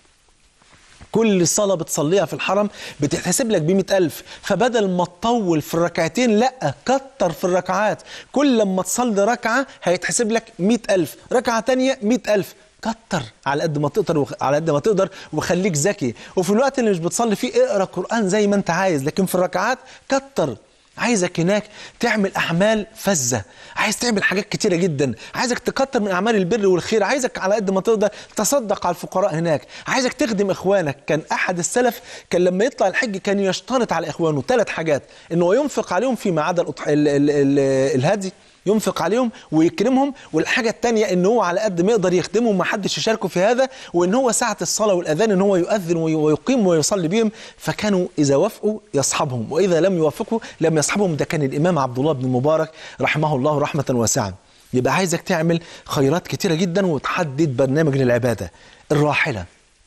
كل صلاة بتصليها في الحرم بتتحسب لك ب ألف فبدل ما تطول في الركعتين لا كتر في الركعات كل لما تصلي ركعة هيتحسب لك مئة ألف ركعة تانية مئة ألف كتر على قد ما تقدر وخ... على قد ما تقدر وخليك ذكي وفي الوقت اللي مش بتصلي فيه اقرا قرآن زي ما انت عايز لكن في الركعات كتر عايزك هناك تعمل اعمال فذه عايز تعمل حاجات كتيره جدا عايزك تكتر من اعمال البر والخير عايزك على قد ما تقدر تصدق على الفقراء هناك عايزك تخدم اخوانك كان احد السلف كان لما يطلع الحج كان يشترط على اخوانه ثلاث حاجات انه ينفق عليهم فيما عدا الأضح- ال- ال- ال- الهدي ينفق عليهم ويكرمهم والحاجة التانية ان هو على قد ما يقدر يخدمهم ما حدش يشاركه في هذا وان هو ساعة الصلاة والأذان ان هو يؤذن وي- ويقيم ويصلي بهم فكانوا إذا وافقوا يصحبهم وإذا لم يوافقوا لم يصحبهم ده كان الإمام عبد الله بن المبارك رحمه الله رحمة واسعة يبقى عايزك تعمل خيرات كتيرة جدا وتحدد برنامج للعبادة الراحلة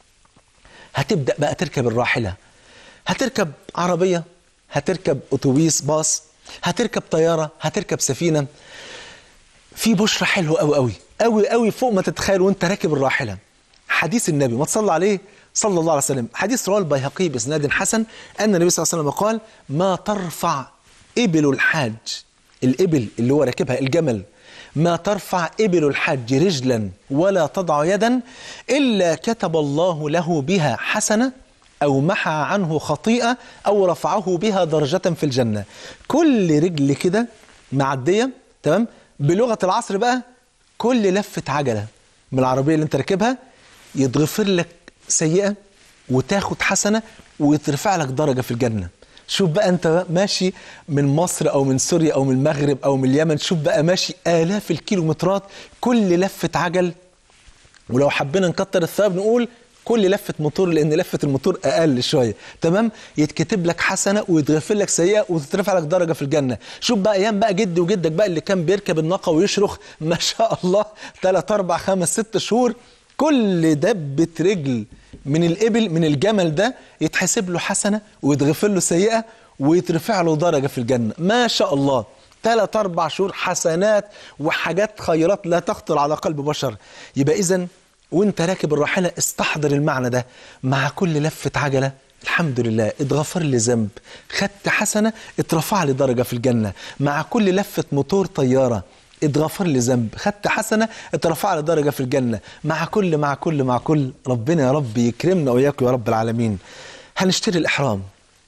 هتبدأ بقى تركب الراحلة هتركب عربية هتركب أتوبيس باص هتركب طيارة هتركب سفينة في بشرى حلوة قوي قوي قوي قوي فوق ما تتخيل وانت راكب الراحلة حديث النبي ما تصلى عليه صلى الله عليه وسلم حديث رواه البيهقي بإسناد حسن أن النبي صلى الله عليه وسلم قال ما ترفع إبل الحاج الإبل اللي هو راكبها الجمل ما ترفع إبل الحج رجلا ولا تضع يدا إلا كتب الله له بها حسنة أو محى عنه خطيئة أو رفعه بها درجة في الجنة كل رجل كده معدية تمام بلغة العصر بقى كل لفة عجلة من العربية اللي انت راكبها يتغفر لك سيئة وتاخد حسنة ويترفع لك درجة في الجنة شوف بقى انت ماشي من مصر او من سوريا او من المغرب او من اليمن شوف بقى ماشي آلاف الكيلومترات كل لفة عجل ولو حبينا نكتر الثواب نقول كل لفة موتور لأن لفة الموتور أقل شوية تمام يتكتب لك حسنة ويتغفر لك سيئة وتترفع لك درجة في الجنة شوف بقى أيام بقى جدي وجدك بقى اللي كان بيركب الناقة ويشرخ ما شاء الله 3 4 5 6 شهور كل دبة رجل من الإبل من الجمل ده يتحسب له حسنة ويتغفر له سيئة ويترفع له درجة في الجنة ما شاء الله ثلاث أربع شهور حسنات وحاجات خيرات لا تخطر على قلب بشر يبقى إذا وانت راكب الراحلة استحضر المعنى ده مع كل لفة عجلة الحمد لله اتغفر لي ذنب خدت حسنة اترفع لي درجة في الجنة مع كل لفة موتور طيارة اتغفر لي ذنب خدت حسنة اترفع لي درجة في الجنة مع كل مع كل مع كل ربنا يا رب يكرمنا وإياكم يا رب العالمين هنشتري الإحرام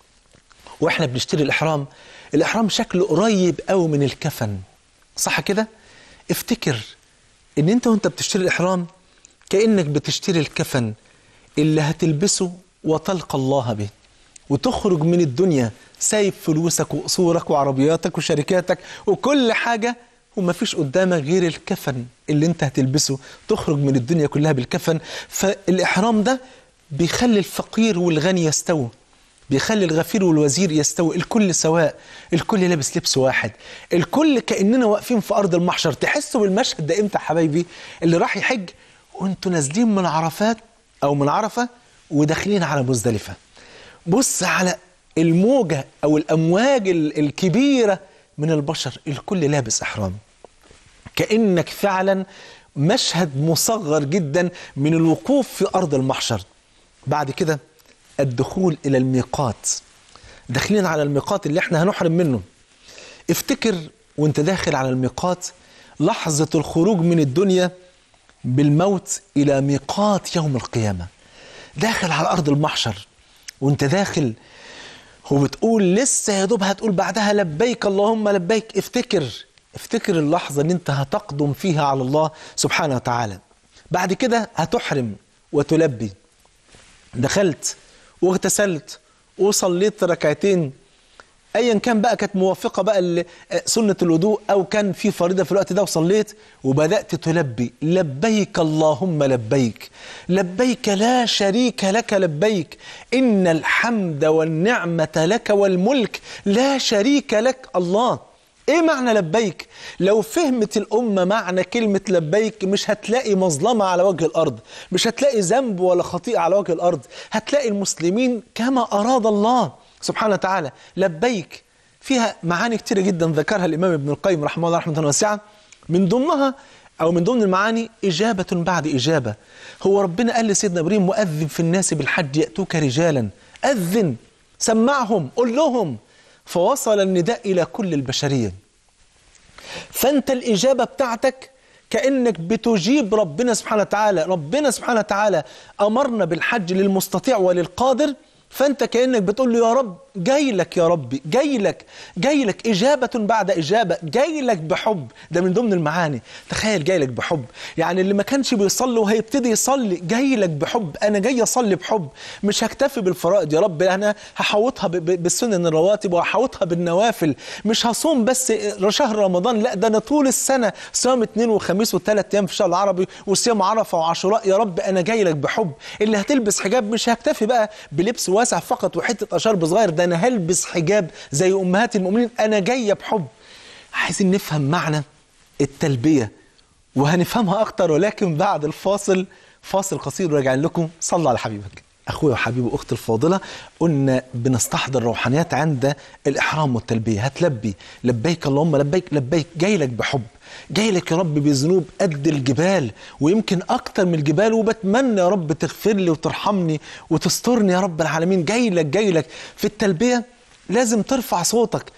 واحنا بنشتري الإحرام الإحرام شكله قريب قوي من الكفن صح كده افتكر ان انت وانت بتشتري الإحرام كأنك بتشتري الكفن اللي هتلبسه وتلقى الله به وتخرج من الدنيا سايب فلوسك وقصورك وعربياتك وشركاتك وكل حاجة وما فيش قدامك غير الكفن اللي انت هتلبسه تخرج من الدنيا كلها بالكفن فالإحرام ده بيخلي الفقير والغني يستووا بيخلي الغفير والوزير يستوي الكل سواء الكل لابس لبس واحد الكل كأننا واقفين في أرض المحشر تحسوا بالمشهد ده امتى يا حبايبي اللي راح يحج وانتوا نازلين من عرفات أو من عرفة وداخلين على مزدلفة بص على الموجة أو الأمواج الكبيرة من البشر الكل لابس إحرام كأنك فعلا مشهد مصغر جدا من الوقوف في أرض المحشر بعد كده الدخول إلى الميقات داخلين على الميقات اللي احنا هنحرم منه افتكر وانت داخل على الميقات لحظة الخروج من الدنيا بالموت إلى ميقات يوم القيامة داخل على أرض المحشر وانت داخل وبتقول لسه يا دوب هتقول بعدها لبيك اللهم لبيك افتكر افتكر اللحظة اللي انت هتقدم فيها على الله سبحانه وتعالى بعد كده هتحرم وتلبي دخلت واغتسلت وصليت ركعتين ايا كان بقى كانت موافقه بقى سنه الوضوء او كان في فريضه في الوقت ده وصليت وبدات تلبي لبيك اللهم لبيك لبيك لا شريك لك لبيك ان الحمد والنعمه لك والملك لا شريك لك الله ايه معنى لبيك لو فهمت الامه معنى كلمه لبيك مش هتلاقي مظلمه على وجه الارض مش هتلاقي ذنب ولا خطيئه على وجه الارض هتلاقي المسلمين كما اراد الله سبحانه وتعالى لبيك فيها معاني كتيره جدا ذكرها الامام ابن القيم رحمه الله رحمه واسعه من ضمنها او من ضمن المعاني اجابه بعد اجابه هو ربنا قال لسيدنا ابراهيم واذن في الناس بالحج ياتوك رجالا اذن سمعهم قل لهم فوصل النداء إلى كل البشرية فأنت الإجابة بتاعتك كأنك بتجيب ربنا سبحانه وتعالى ربنا سبحانه وتعالى أمرنا بالحج للمستطيع وللقادر فأنت كأنك بتقول له يا رب جاي لك يا ربي جاي لك جاي لك إجابة بعد إجابة جاي لك بحب ده من ضمن المعاني تخيل جاي لك بحب يعني اللي ما كانش بيصلي وهيبتدي يصلي جاي لك بحب أنا جاي أصلي بحب مش هكتفي بالفرائض يا رب أنا هحوطها بالسنن الرواتب وهحوطها بالنوافل مش هصوم بس شهر رمضان لا ده أنا طول السنة صيام اثنين وخميس وثلاث أيام في الشهر العربي وصيام عرفة وعاشوراء يا رب أنا جاي لك بحب اللي هتلبس حجاب مش هكتفي بقى بلبس واسع فقط وحتة أشرب صغير ده أنا هلبس حجاب زي أمهات المؤمنين أنا جاية بحب عايزين نفهم معنى التلبية وهنفهمها أكتر ولكن بعد الفاصل فاصل قصير راجعين لكم صلى على حبيبك أخويا وحبيبي وأختي الفاضلة قلنا بنستحضر روحانيات عند الإحرام والتلبية هتلبي لبيك اللهم لبيك لبيك جاي لك بحب جاي لك يا رب بذنوب قد الجبال ويمكن أكتر من الجبال وبتمنى يا رب تغفر لي وترحمني وتسترني يا رب العالمين جاي لك جاي لك في التلبية لازم ترفع صوتك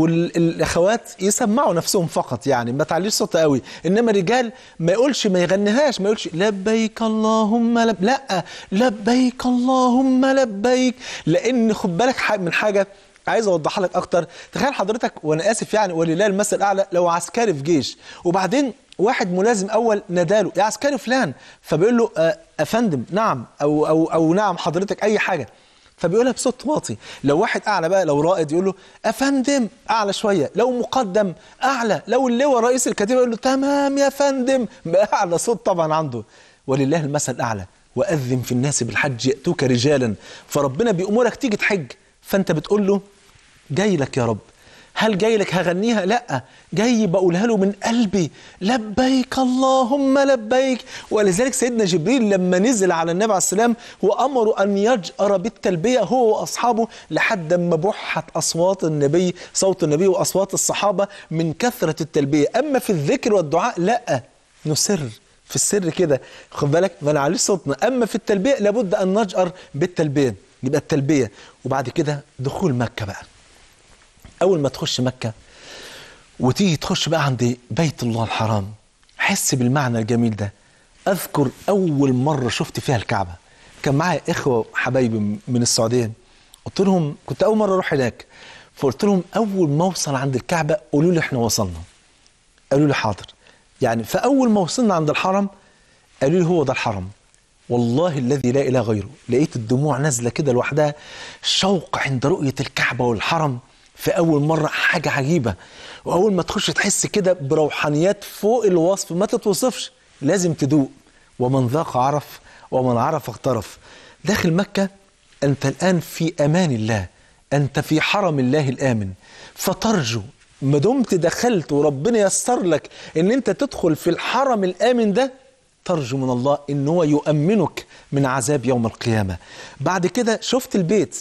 والاخوات يسمعوا نفسهم فقط يعني ما تعليش صوت قوي انما الرجال ما يقولش ما يغنيهاش ما يقولش لبيك اللهم لب لا لبيك اللهم لبيك لان خد بالك من حاجه عايز اوضحها لك اكتر تخيل حضرتك وانا اسف يعني ولله المثل الاعلى لو عسكري في جيش وبعدين واحد ملازم اول ناداله يا عسكري فلان فبيقول له آه افندم نعم او او او نعم حضرتك اي حاجه فبيقولها بصوت واطي لو واحد اعلى بقى لو رائد يقول له افندم اعلى شويه لو مقدم اعلى لو اللواء رئيس الكتيبه يقول له تمام يا فندم باعلى صوت طبعا عنده ولله المثل الاعلى واذن في الناس بالحج ياتوك رجالا فربنا بيامرك تيجي تحج فانت بتقول له جاي لك يا رب هل جاي لك هغنيها لا جاي بقولها له من قلبي لبيك اللهم لبيك ولذلك سيدنا جبريل لما نزل على النبي عليه السلام وامره ان يجأر بالتلبيه هو واصحابه لحد ما بحت اصوات النبي صوت النبي واصوات الصحابه من كثره التلبيه اما في الذكر والدعاء لا نسر في السر كده خد بالك ما نعليش صوتنا اما في التلبيه لابد ان نجأر بالتلبيه يبقى التلبيه وبعد كده دخول مكه بقى أول ما تخش مكة وتيجي تخش بقى عند بيت الله الحرام حس بالمعنى الجميل ده اذكر اول مره شفت فيها الكعبه كان معايا اخوه حبايبي من السعوديه قلت لهم كنت اول مره اروح هناك فقلت لهم اول ما اوصل عند الكعبه قولوا لي احنا وصلنا قالوا لي حاضر يعني فاول ما وصلنا عند الحرم قالوا لي هو ده الحرم والله الذي لا اله غيره لقيت الدموع نازله كده لوحدها شوق عند رؤيه الكعبه والحرم في اول مره حاجه عجيبه واول ما تخش تحس كده بروحانيات فوق الوصف ما تتوصفش لازم تدوق ومن ذاق عرف ومن عرف اغترف داخل مكه انت الان في امان الله انت في حرم الله الامن فترجو ما دمت دخلت وربنا يسر لك ان انت تدخل في الحرم الامن ده ترجو من الله ان هو يؤمنك من عذاب يوم القيامه بعد كده شفت البيت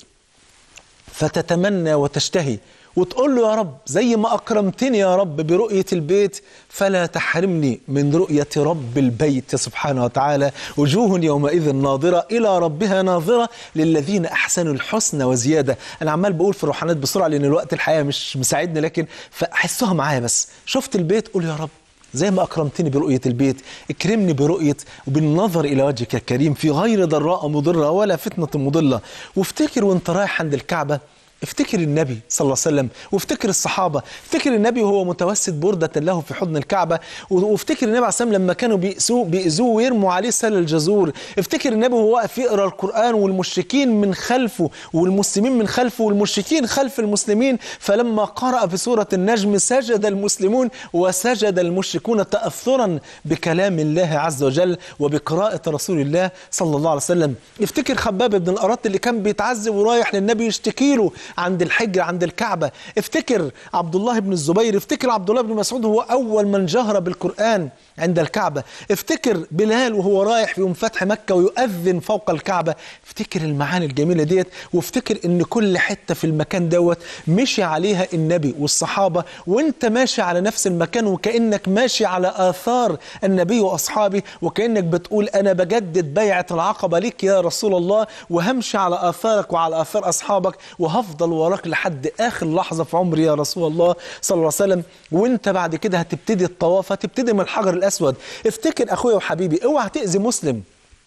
فتتمنى وتشتهي وتقول له يا رب زي ما أكرمتني يا رب برؤية البيت فلا تحرمني من رؤية رب البيت سبحانه وتعالى وجوه يومئذ ناظرة إلى ربها ناظرة للذين أحسنوا الحسنى وزيادة أنا عمال بقول في الروحانات بسرعة لأن الوقت الحقيقة مش مساعدني لكن فأحسها معايا بس شفت البيت قول يا رب زي ما أكرمتني برؤية البيت اكرمني برؤية وبالنظر إلى وجهك الكريم في غير ضراء مضرة ولا فتنة مضلة وافتكر وانت رايح عند الكعبة افتكر النبي صلى الله عليه وسلم وافتكر الصحابة افتكر النبي وهو متوسد بردة له في حضن الكعبة وافتكر النبي عليه الصلاة والسلام لما كانوا بيأذوه بيأذوه ويرموا عليه سل الجزور افتكر النبي وهو واقف يقرأ القرآن والمشركين من خلفه والمسلمين من خلفه والمشركين خلف المسلمين فلما قرأ في سورة النجم سجد المسلمون وسجد المشركون تأثرا بكلام الله عز وجل وبقراءة رسول الله صلى الله عليه وسلم افتكر خباب بن الأرط اللي كان بيتعذب ورايح للنبي يشتكي له عند الحجر عند الكعبة افتكر عبد الله بن الزبير افتكر عبد الله بن مسعود هو أول من جهر بالقرآن عند الكعبة افتكر بلال وهو رايح في يوم فتح مكة ويؤذن فوق الكعبة افتكر المعاني الجميلة ديت وافتكر ان كل حتة في المكان دوت مشي عليها النبي والصحابة وانت ماشي على نفس المكان وكأنك ماشي على آثار النبي وأصحابه وكأنك بتقول أنا بجدد بيعة العقبة ليك يا رسول الله وهمشي على آثارك وعلى آثار أصحابك وهفضل وراك لحد آخر لحظة في عمري يا رسول الله صلى الله عليه وسلم وانت بعد كده هتبتدي الطواف هتبتدي من الحجر الأسود افتكر أخويا وحبيبي اوعى تأذي مسلم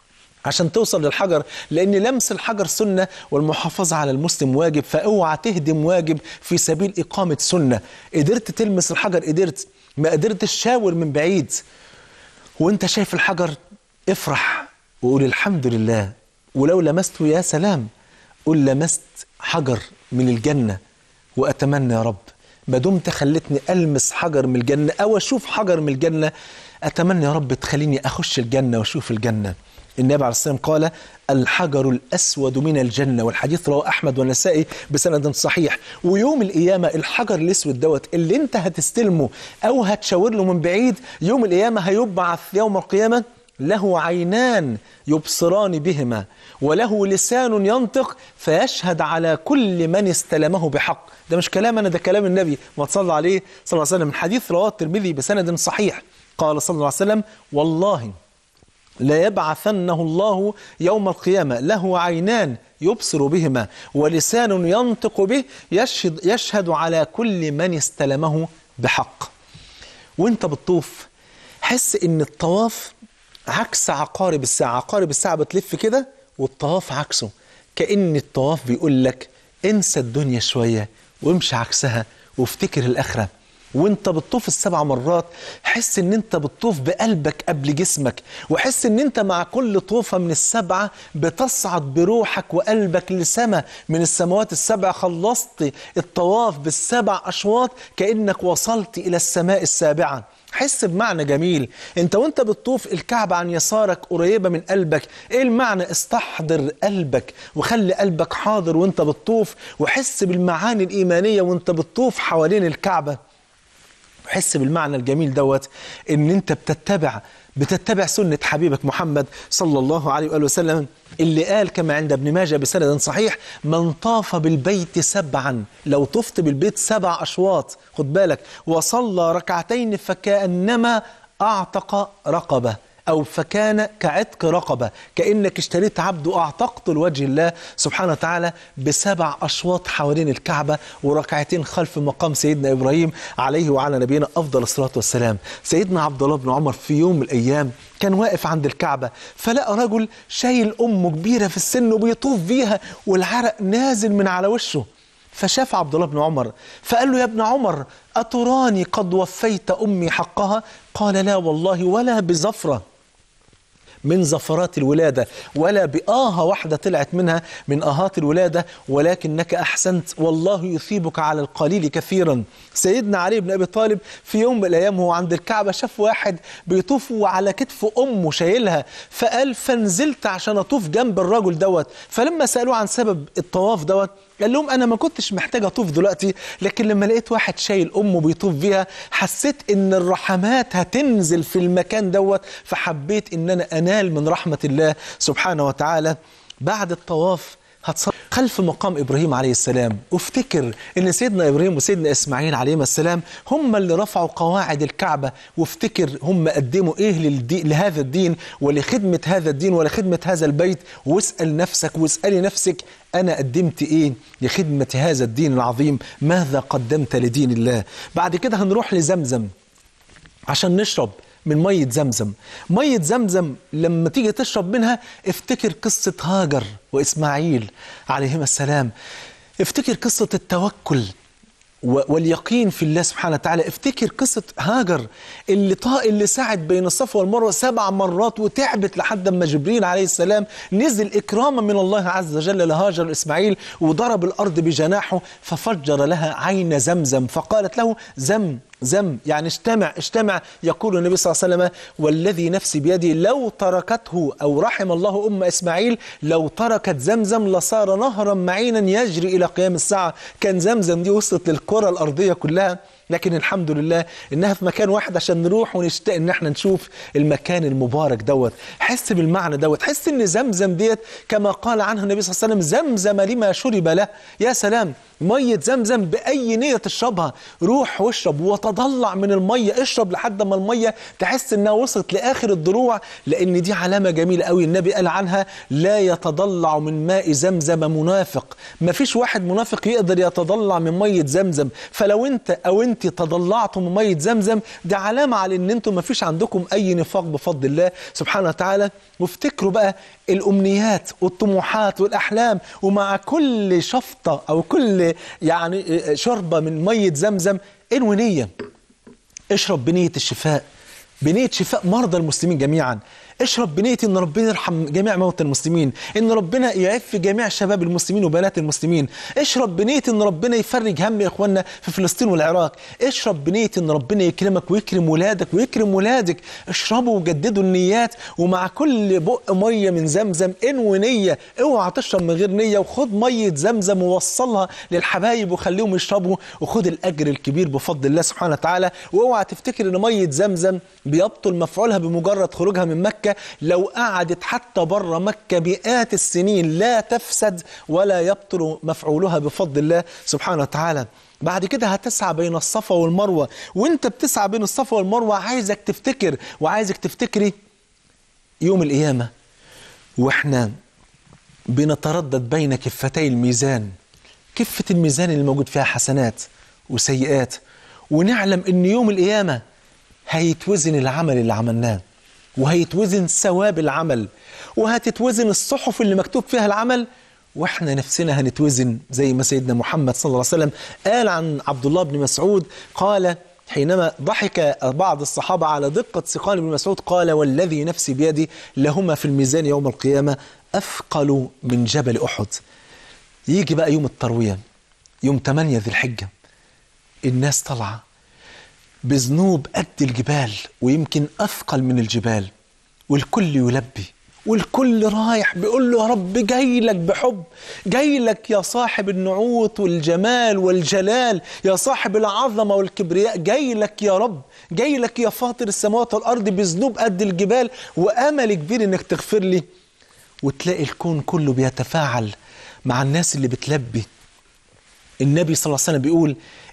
عشان توصل للحجر لأن لمس الحجر سنة والمحافظة على المسلم واجب فاوعى تهدم واجب في سبيل إقامة سنة قدرت تلمس الحجر قدرت ما قدرتش شاور من بعيد وانت شايف الحجر افرح وقول الحمد لله ولو لمسته يا سلام قل لمست حجر من الجنة وأتمنى يا رب ما دمت خلتني ألمس حجر من الجنة أو أشوف حجر من الجنة أتمنى يا رب تخليني أخش الجنة وأشوف الجنة النبي عليه الصلاة والسلام قال الحجر الأسود من الجنة والحديث رواه أحمد والنسائي بسند صحيح ويوم القيامة الحجر الأسود دوت اللي أنت هتستلمه أو هتشاور له من بعيد يوم القيامة هيبعث يوم القيامة له عينان يبصران بهما وله لسان ينطق فيشهد على كل من استلمه بحق ده مش كلام أنا ده كلام النبي ما تصلى عليه صلى الله عليه وسلم من حديث رواه الترمذي بسند صحيح قال صلى الله عليه وسلم والله ليبعثنه الله يوم القيامة له عينان يبصر بهما ولسان ينطق به يشهد, يشهد على كل من استلمه بحق وانت بتطوف حس ان الطواف عكس عقارب الساعة عقارب الساعة بتلف كده والطواف عكسه كأن الطواف بيقول لك انسى الدنيا شوية وامشي عكسها وافتكر الآخرة وانت بتطوف السبع مرات حس ان انت بتطوف بقلبك قبل جسمك وحس ان انت مع كل طوفة من السبعة بتصعد بروحك وقلبك لسما من السماوات السبع خلصت الطواف بالسبع أشواط كأنك وصلت إلى السماء السابعة حس بمعنى جميل انت وانت بتطوف الكعبة عن يسارك قريبة من قلبك ايه المعنى استحضر قلبك وخلي قلبك حاضر وانت بتطوف وحس بالمعاني الإيمانية وانت بتطوف حوالين الكعبة وحس بالمعنى الجميل دوت ان انت بتتبع بتتبع سنة حبيبك محمد صلى الله عليه وآله وسلم اللي قال كما عند ابن ماجه بسند صحيح من طاف بالبيت سبعا لو طفت بالبيت سبع أشواط خد بالك وصلى ركعتين فكأنما أعتق رقبة أو فكان كعتق رقبة كأنك اشتريت عبد وأعتقته لوجه الله سبحانه وتعالى بسبع أشواط حوالين الكعبة وركعتين خلف مقام سيدنا إبراهيم عليه وعلى نبينا أفضل الصلاة والسلام سيدنا عبد الله بن عمر في يوم من الأيام كان واقف عند الكعبة فلقى رجل شايل أمه كبيرة في السن وبيطوف بيها والعرق نازل من على وشه فشاف عبد الله بن عمر فقال له يا ابن عمر أتراني قد وفيت أمي حقها قال لا والله ولا بزفرة من زفرات الولادة ولا بآهة واحدة طلعت منها من آهات الولادة ولكنك أحسنت والله يثيبك على القليل كثيرا سيدنا علي بن أبي طالب في يوم من الأيام وهو عند الكعبة شاف واحد بيطوف على كتف أمه شايلها فقال فنزلت عشان أطوف جنب الرجل دوت فلما سألوه عن سبب الطواف دوت قال لهم انا ما كنتش محتاج اطوف دلوقتي لكن لما لقيت واحد شايل امه بيطوف بيها حسيت ان الرحمات هتنزل في المكان دوت فحبيت ان انا انال من رحمه الله سبحانه وتعالى بعد الطواف هتصلي خلف مقام ابراهيم عليه السلام وافتكر ان سيدنا ابراهيم وسيدنا اسماعيل عليهما السلام هم اللي رفعوا قواعد الكعبه وافتكر هم قدموا ايه للدي لهذا الدين ولخدمه هذا الدين ولخدمه هذا البيت واسال نفسك واسالي نفسك انا قدمت ايه لخدمه هذا الدين العظيم ماذا قدمت لدين الله بعد كده هنروح لزمزم عشان نشرب من مية زمزم مية زمزم لما تيجي تشرب منها افتكر قصة هاجر وإسماعيل عليهما السلام افتكر قصة التوكل واليقين في الله سبحانه وتعالى افتكر قصة هاجر اللي طا اللي سعد بين الصفا والمروة سبع مرات وتعبت لحد ما جبريل عليه السلام نزل إكراما من الله عز وجل لهاجر إسماعيل وضرب الأرض بجناحه ففجر لها عين زمزم فقالت له زم زم يعني اجتمع اجتمع يقول النبي صلى الله عليه وسلم والذي نفسي بيده لو تركته أو رحم الله أم إسماعيل لو تركت زمزم لصار نهرا معينا يجري إلى قيام الساعة كان زمزم دي وصلت للكرة الأرضية كلها لكن الحمد لله انها في مكان واحد عشان نروح ونشتاق ان احنا نشوف المكان المبارك دوت حس بالمعنى دوت حس ان زمزم ديت كما قال عنها النبي صلى الله عليه وسلم زمزم لما شرب له يا سلام ميه زمزم باي نيه تشربها روح واشرب وتضلع من الميه اشرب لحد ما الميه تحس انها وصلت لاخر الضلوع لان دي علامه جميله قوي النبي قال عنها لا يتضلع من ماء زمزم منافق ما فيش واحد منافق يقدر يتضلع من ميه زمزم فلو انت او انت تضلعتم من ميه زمزم دي علامه على ان انتم ما فيش عندكم اي نفاق بفضل الله سبحانه وتعالى وافتكروا بقى الامنيات والطموحات والاحلام ومع كل شفطه او كل يعني شربه من ميه زمزم انوي نيه اشرب بنيه الشفاء بنيه شفاء مرضى المسلمين جميعا اشرب بنية ان ربنا يرحم جميع موتى المسلمين ان ربنا يعف جميع شباب المسلمين وبنات المسلمين اشرب بنية ان ربنا يفرج هم يا اخواننا في فلسطين والعراق اشرب بنية ان ربنا يكرمك ويكرم ولادك ويكرم ولادك اشربوا وجددوا النيات ومع كل بق مية من زمزم انوي نية اوعى تشرب من غير نية وخد مية زمزم ووصلها للحبايب وخليهم يشربوا وخد الاجر الكبير بفضل الله سبحانه وتعالى واوعى تفتكر ان مية زمزم بيبطل مفعولها بمجرد خروجها من مكة لو قعدت حتى بره مكة مئات السنين لا تفسد ولا يبطل مفعولها بفضل الله سبحانه وتعالى بعد كده هتسعى بين الصفا والمروة وانت بتسعى بين الصفا والمروة عايزك تفتكر وعايزك تفتكري يوم القيامة واحنا بنتردد بين كفتي الميزان كفة الميزان اللي موجود فيها حسنات وسيئات ونعلم ان يوم القيامة هيتوزن العمل اللي عملناه وهيتوزن ثواب العمل وهتتوزن الصحف اللي مكتوب فيها العمل واحنا نفسنا هنتوزن زي ما سيدنا محمد صلى الله عليه وسلم قال عن عبد الله بن مسعود قال حينما ضحك بعض الصحابة على دقة سقال بن مسعود قال والذي نفسي بيدي لهما في الميزان يوم القيامة أثقل من جبل أحد يجي بقى يوم التروية يوم 8 ذي الحجة الناس طالعه بذنوب قد الجبال ويمكن أثقل من الجبال والكل يلبي والكل رايح بيقول له يا رب جاي لك بحب جاي لك يا صاحب النعوت والجمال والجلال يا صاحب العظمة والكبرياء جاي لك يا رب جاي لك يا فاطر السماوات والأرض بذنوب قد الجبال وأمل كبير إنك تغفر لي وتلاقي الكون كله بيتفاعل مع الناس اللي بتلبي النبي صلى الله عليه وسلم بيقول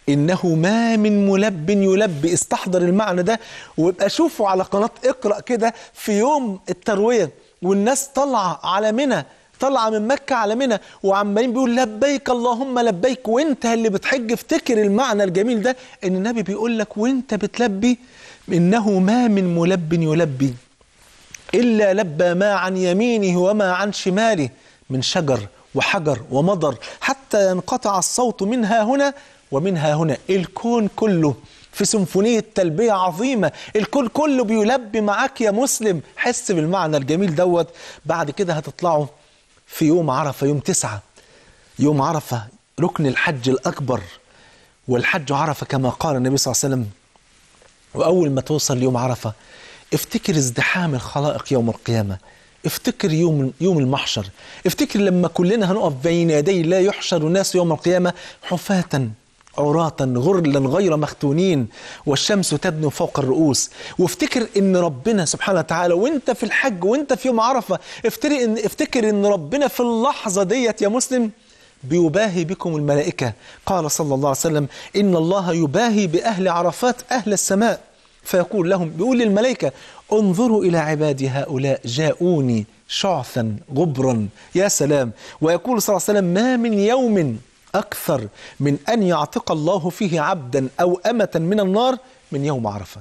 إنه ما من ملب يلبي استحضر المعنى ده ويبقى شوفوا على قناة اقرأ كده في يوم التروية والناس طالعة على منى طالعة من مكة على منى وعمالين بيقول لبيك اللهم لبيك وانت اللي بتحج افتكر المعنى الجميل ده ان النبي بيقول لك وانت بتلبي انه ما من ملب يلبي إلا لبى ما عن يمينه وما عن شماله من شجر وحجر ومضر حتى ينقطع الصوت منها هنا ومنها هنا الكون كله في سيمفونية تلبية عظيمة الكون كله بيلبي معاك يا مسلم حس بالمعنى الجميل دوت بعد كده هتطلعوا في يوم عرفة يوم تسعة يوم عرفة ركن الحج الأكبر والحج عرفة كما قال النبي صلى الله عليه وسلم وأول ما توصل يوم عرفة افتكر ازدحام الخلائق يوم القيامة افتكر يوم يوم المحشر افتكر لما كلنا هنقف بين يدي الله يحشر الناس يوم القيامة حفاة عراة غرلا غير مختونين والشمس تدنو فوق الرؤوس وافتكر ان ربنا سبحانه وتعالى وانت في الحج وانت في يوم عرفة افتكر ان, افتكر إن ربنا في اللحظة ديت يا مسلم بيباهي بكم الملائكة قال صلى الله عليه وسلم إن الله يباهي بأهل عرفات أهل السماء فيقول لهم بيقول للملائكة انظروا إلى عبادي هؤلاء جاءوني شعثا غبرا يا سلام ويقول صلى الله عليه وسلم ما من يوم أكثر من أن يعتق الله فيه عبدا أو أمة من النار من يوم عرفة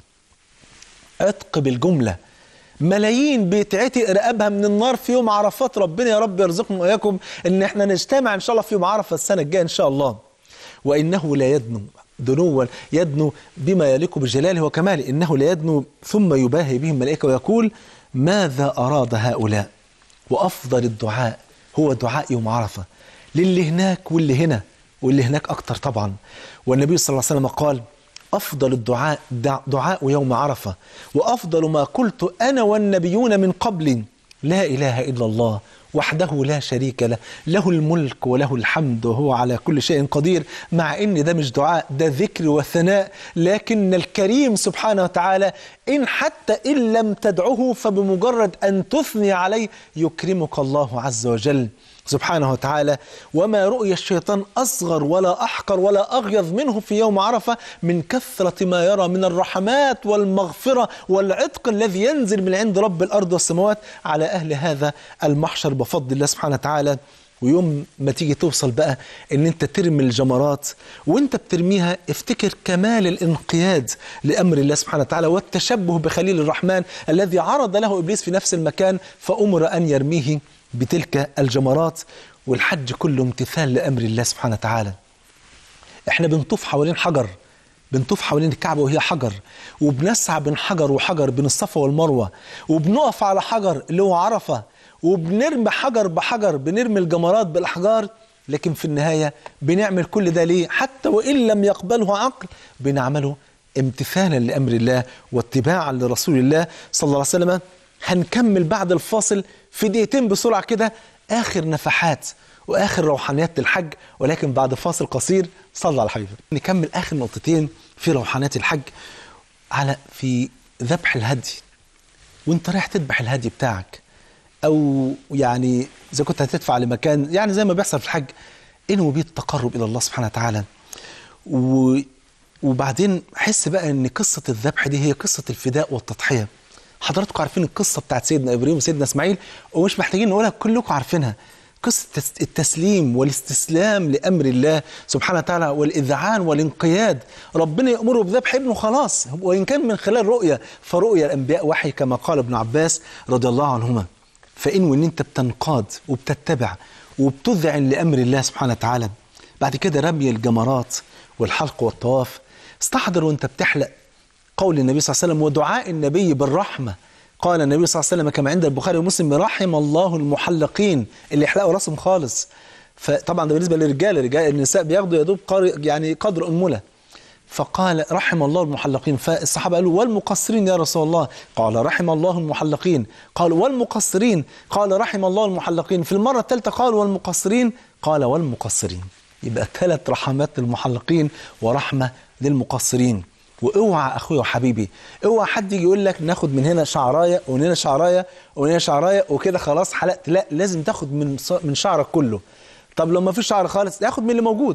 عتق بالجملة ملايين بيتعتق رقابها من النار في يوم عرفات ربنا يا رب يرزقنا وإياكم إن احنا نجتمع إن شاء الله في يوم عرفة السنة الجاية إن شاء الله وإنه لا يدنو دنوا يدنو بما يليق بجلاله وكماله إنه لا يدنو ثم يباهي بهم الملائكة ويقول ماذا أراد هؤلاء وأفضل الدعاء هو دعاء يوم عرفة للي هناك واللي هنا واللي هناك أكتر طبعا والنبي صلى الله عليه وسلم قال أفضل الدعاء دعاء يوم عرفة وأفضل ما قلت أنا والنبيون من قبل لا إله إلا الله وحده لا شريك له له الملك وله الحمد وهو على كل شيء قدير مع ان ده مش دعاء ده ذكر وثناء لكن الكريم سبحانه وتعالى ان حتى ان لم تدعه فبمجرد ان تثني عليه يكرمك الله عز وجل سبحانه وتعالى وما رؤي الشيطان أصغر ولا أحقر ولا أغيظ منه في يوم عرفة من كثرة ما يرى من الرحمات والمغفرة والعتق الذي ينزل من عند رب الأرض والسماوات على أهل هذا المحشر بفضل الله سبحانه وتعالى ويوم ما تيجي توصل بقى ان انت ترمي الجمرات وانت بترميها افتكر كمال الانقياد لامر الله سبحانه وتعالى والتشبه بخليل الرحمن الذي عرض له ابليس في نفس المكان فامر ان يرميه بتلك الجمرات والحج كله امتثال لامر الله سبحانه وتعالى احنا بنطوف حوالين حجر بنطوف حوالين الكعبة وهي حجر وبنسعى بين حجر وحجر بين الصفا والمروة وبنقف على حجر اللي هو عرفة وبنرمي حجر بحجر بنرمي الجمرات بالأحجار لكن في النهاية بنعمل كل ده ليه حتى وإن لم يقبله عقل بنعمله امتثالا لأمر الله واتباعا لرسول الله صلى الله عليه وسلم هنكمل بعد الفاصل في دقيقتين بسرعة كده آخر نفحات وآخر روحانيات الحج ولكن بعد فاصل قصير صلى على حبيبك نكمل آخر نقطتين في روحانيات الحج على في ذبح الهدي وانت رايح تذبح الهدي بتاعك او يعني اذا كنت هتدفع لمكان يعني زي ما بيحصل في الحج انوي بيه التقرب الى الله سبحانه وتعالى و وبعدين حس بقى ان قصه الذبح دي هي قصه الفداء والتضحيه حضراتكم عارفين القصه بتاعت سيدنا ابراهيم وسيدنا اسماعيل ومش محتاجين نقولها كلكم عارفينها قصه التسليم والاستسلام لامر الله سبحانه وتعالى والاذعان والانقياد ربنا يامره بذبح ابنه خلاص وان كان من خلال رؤيه فرؤيا الانبياء وحي كما قال ابن عباس رضي الله عنهما فإن ان انت بتنقاد وبتتبع وبتذعن لامر الله سبحانه وتعالى بعد كده رمي الجمرات والحلق والطواف استحضر وانت بتحلق قول النبي صلى الله عليه وسلم ودعاء النبي بالرحمه قال النبي صلى الله عليه وسلم كما عند البخاري ومسلم رحم الله المحلقين اللي يحلقوا راسهم خالص فطبعا ده بالنسبه للرجال الرجال النساء بياخدوا يا دوب يعني قدر انمله فقال رحم الله المحلقين فالصحابة قالوا والمقصرين يا رسول الله قال رحم الله المحلقين قال والمقصرين قال رحم الله المحلقين في المرة الثالثة قال والمقصرين قال والمقصرين يبقى ثلاث رحمات للمحلقين ورحمة للمقصرين واوعى اخويا وحبيبي اوعى حد يجي يقول لك ناخد من هنا شعرايه ومن هنا شعرايه ومن هنا شعرايه وكده خلاص حلقت لا لازم تاخد من من شعرك كله طب لو ما فيش شعر خالص ياخد من اللي موجود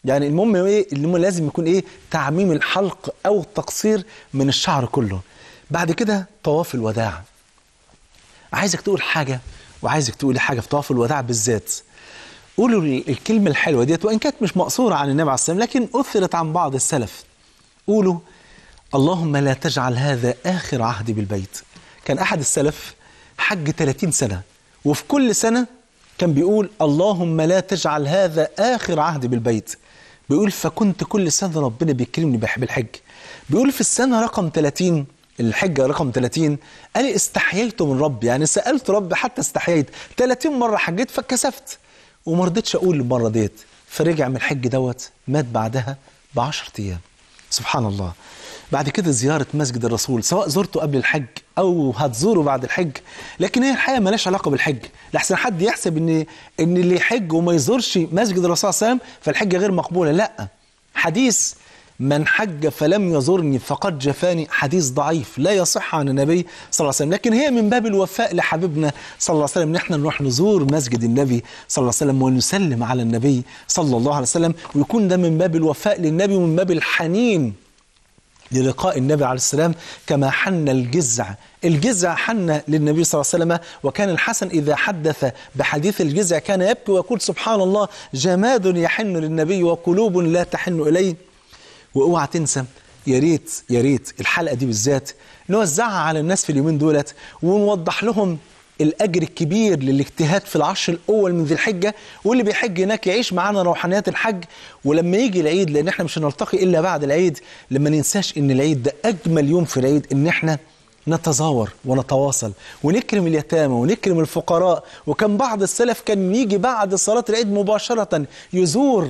يعني المهم ايه المهم لازم يكون ايه تعميم الحلق او التقصير من الشعر كله بعد كده طواف الوداع عايزك تقول حاجه وعايزك تقولي حاجه في طواف الوداع بالذات قولوا الكلمه الحلوه ديت وان كانت مش مقصوره عن النبي عليه الصلاه والسلام لكن اثرت عن بعض السلف قولوا اللهم لا تجعل هذا اخر عهدي بالبيت كان احد السلف حج 30 سنه وفي كل سنه كان بيقول اللهم لا تجعل هذا آخر عهدي بالبيت بيقول فكنت كل سنة ربنا بيكرمني بالحج بيقول في السنة رقم 30 الحجة رقم 30 قال استحييت من ربي يعني سألت ربي حتى استحييت 30 مرة حجيت فكسفت وما رضيتش أقول المرة ديت فرجع من الحج دوت مات بعدها ب 10 أيام سبحان الله بعد كده زيارة مسجد الرسول سواء زرته قبل الحج أو هتزوره بعد الحج لكن هي الحقيقة مالهاش علاقة بالحج لحسن حد يحسب إن إن اللي يحج وما يزورش مسجد الرسول صلى الله عليه وسلم فالحجة غير مقبولة لا حديث من حج فلم يزورني فقد جفاني حديث ضعيف لا يصح عن النبي صلى الله عليه وسلم لكن هي من باب الوفاء لحبيبنا صلى الله عليه وسلم ان احنا نروح نزور مسجد النبي صلى الله عليه وسلم ونسلم على النبي صلى الله عليه وسلم ويكون ده من باب الوفاء للنبي ومن باب الحنين للقاء النبي عليه السلام كما حن الجزع الجزع حن للنبي صلى الله عليه وسلم وكان الحسن إذا حدث بحديث الجزع كان يبكي ويقول سبحان الله جماد يحن للنبي وقلوب لا تحن إليه واوعى تنسى يا ريت يا ريت الحلقة دي بالذات نوزعها على الناس في اليومين دولت ونوضح لهم الأجر الكبير للاجتهاد في العشر الأول من ذي الحجة واللي بيحج هناك يعيش معانا روحانيات الحج ولما يجي العيد لأن احنا مش هنلتقي إلا بعد العيد لما ننساش إن العيد ده أجمل يوم في العيد إن احنا نتزاور ونتواصل ونكرم اليتامى ونكرم الفقراء وكان بعض السلف كان يجي بعد صلاة العيد مباشرة يزور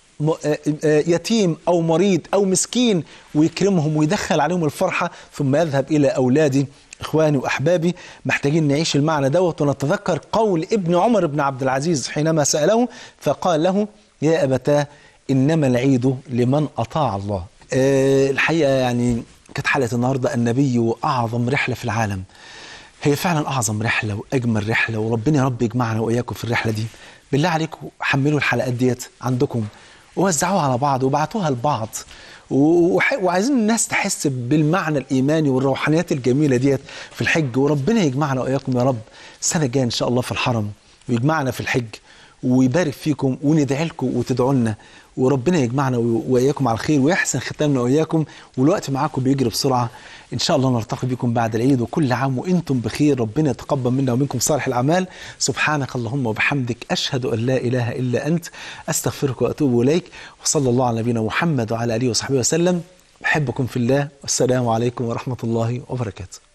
يتيم أو مريض أو مسكين ويكرمهم ويدخل عليهم الفرحة ثم يذهب إلى أولادي إخواني وأحبابي محتاجين نعيش المعنى دوت ونتذكر قول ابن عمر بن عبد العزيز حينما سأله فقال له يا أبتاه إنما العيد لمن أطاع الله أه الحقيقة يعني كانت حلقة النهاردة النبي أعظم رحلة في العالم هي فعلا أعظم رحلة وأجمل رحلة وربنا يا رب يجمعنا وإياكم في الرحلة دي بالله عليكم حملوا الحلقات ديت عندكم ووزعوها على بعض وبعتوها لبعض وعايزين الناس تحس بالمعنى الايماني والروحانيات الجميله ديت في الحج وربنا يجمعنا واياكم يا رب السنه الجايه ان شاء الله في الحرم ويجمعنا في الحج ويبارك فيكم وندعي لكم وتدعوا لنا وربنا يجمعنا واياكم على الخير ويحسن ختامنا واياكم والوقت معاكم بيجري بسرعه ان شاء الله نلتقي بكم بعد العيد وكل عام وانتم بخير ربنا يتقبل منا ومنكم صالح الاعمال سبحانك اللهم وبحمدك اشهد ان لا اله الا انت استغفرك واتوب اليك وصلى الله على نبينا محمد وعلى اله وصحبه وسلم بحبكم في الله والسلام عليكم ورحمه الله وبركاته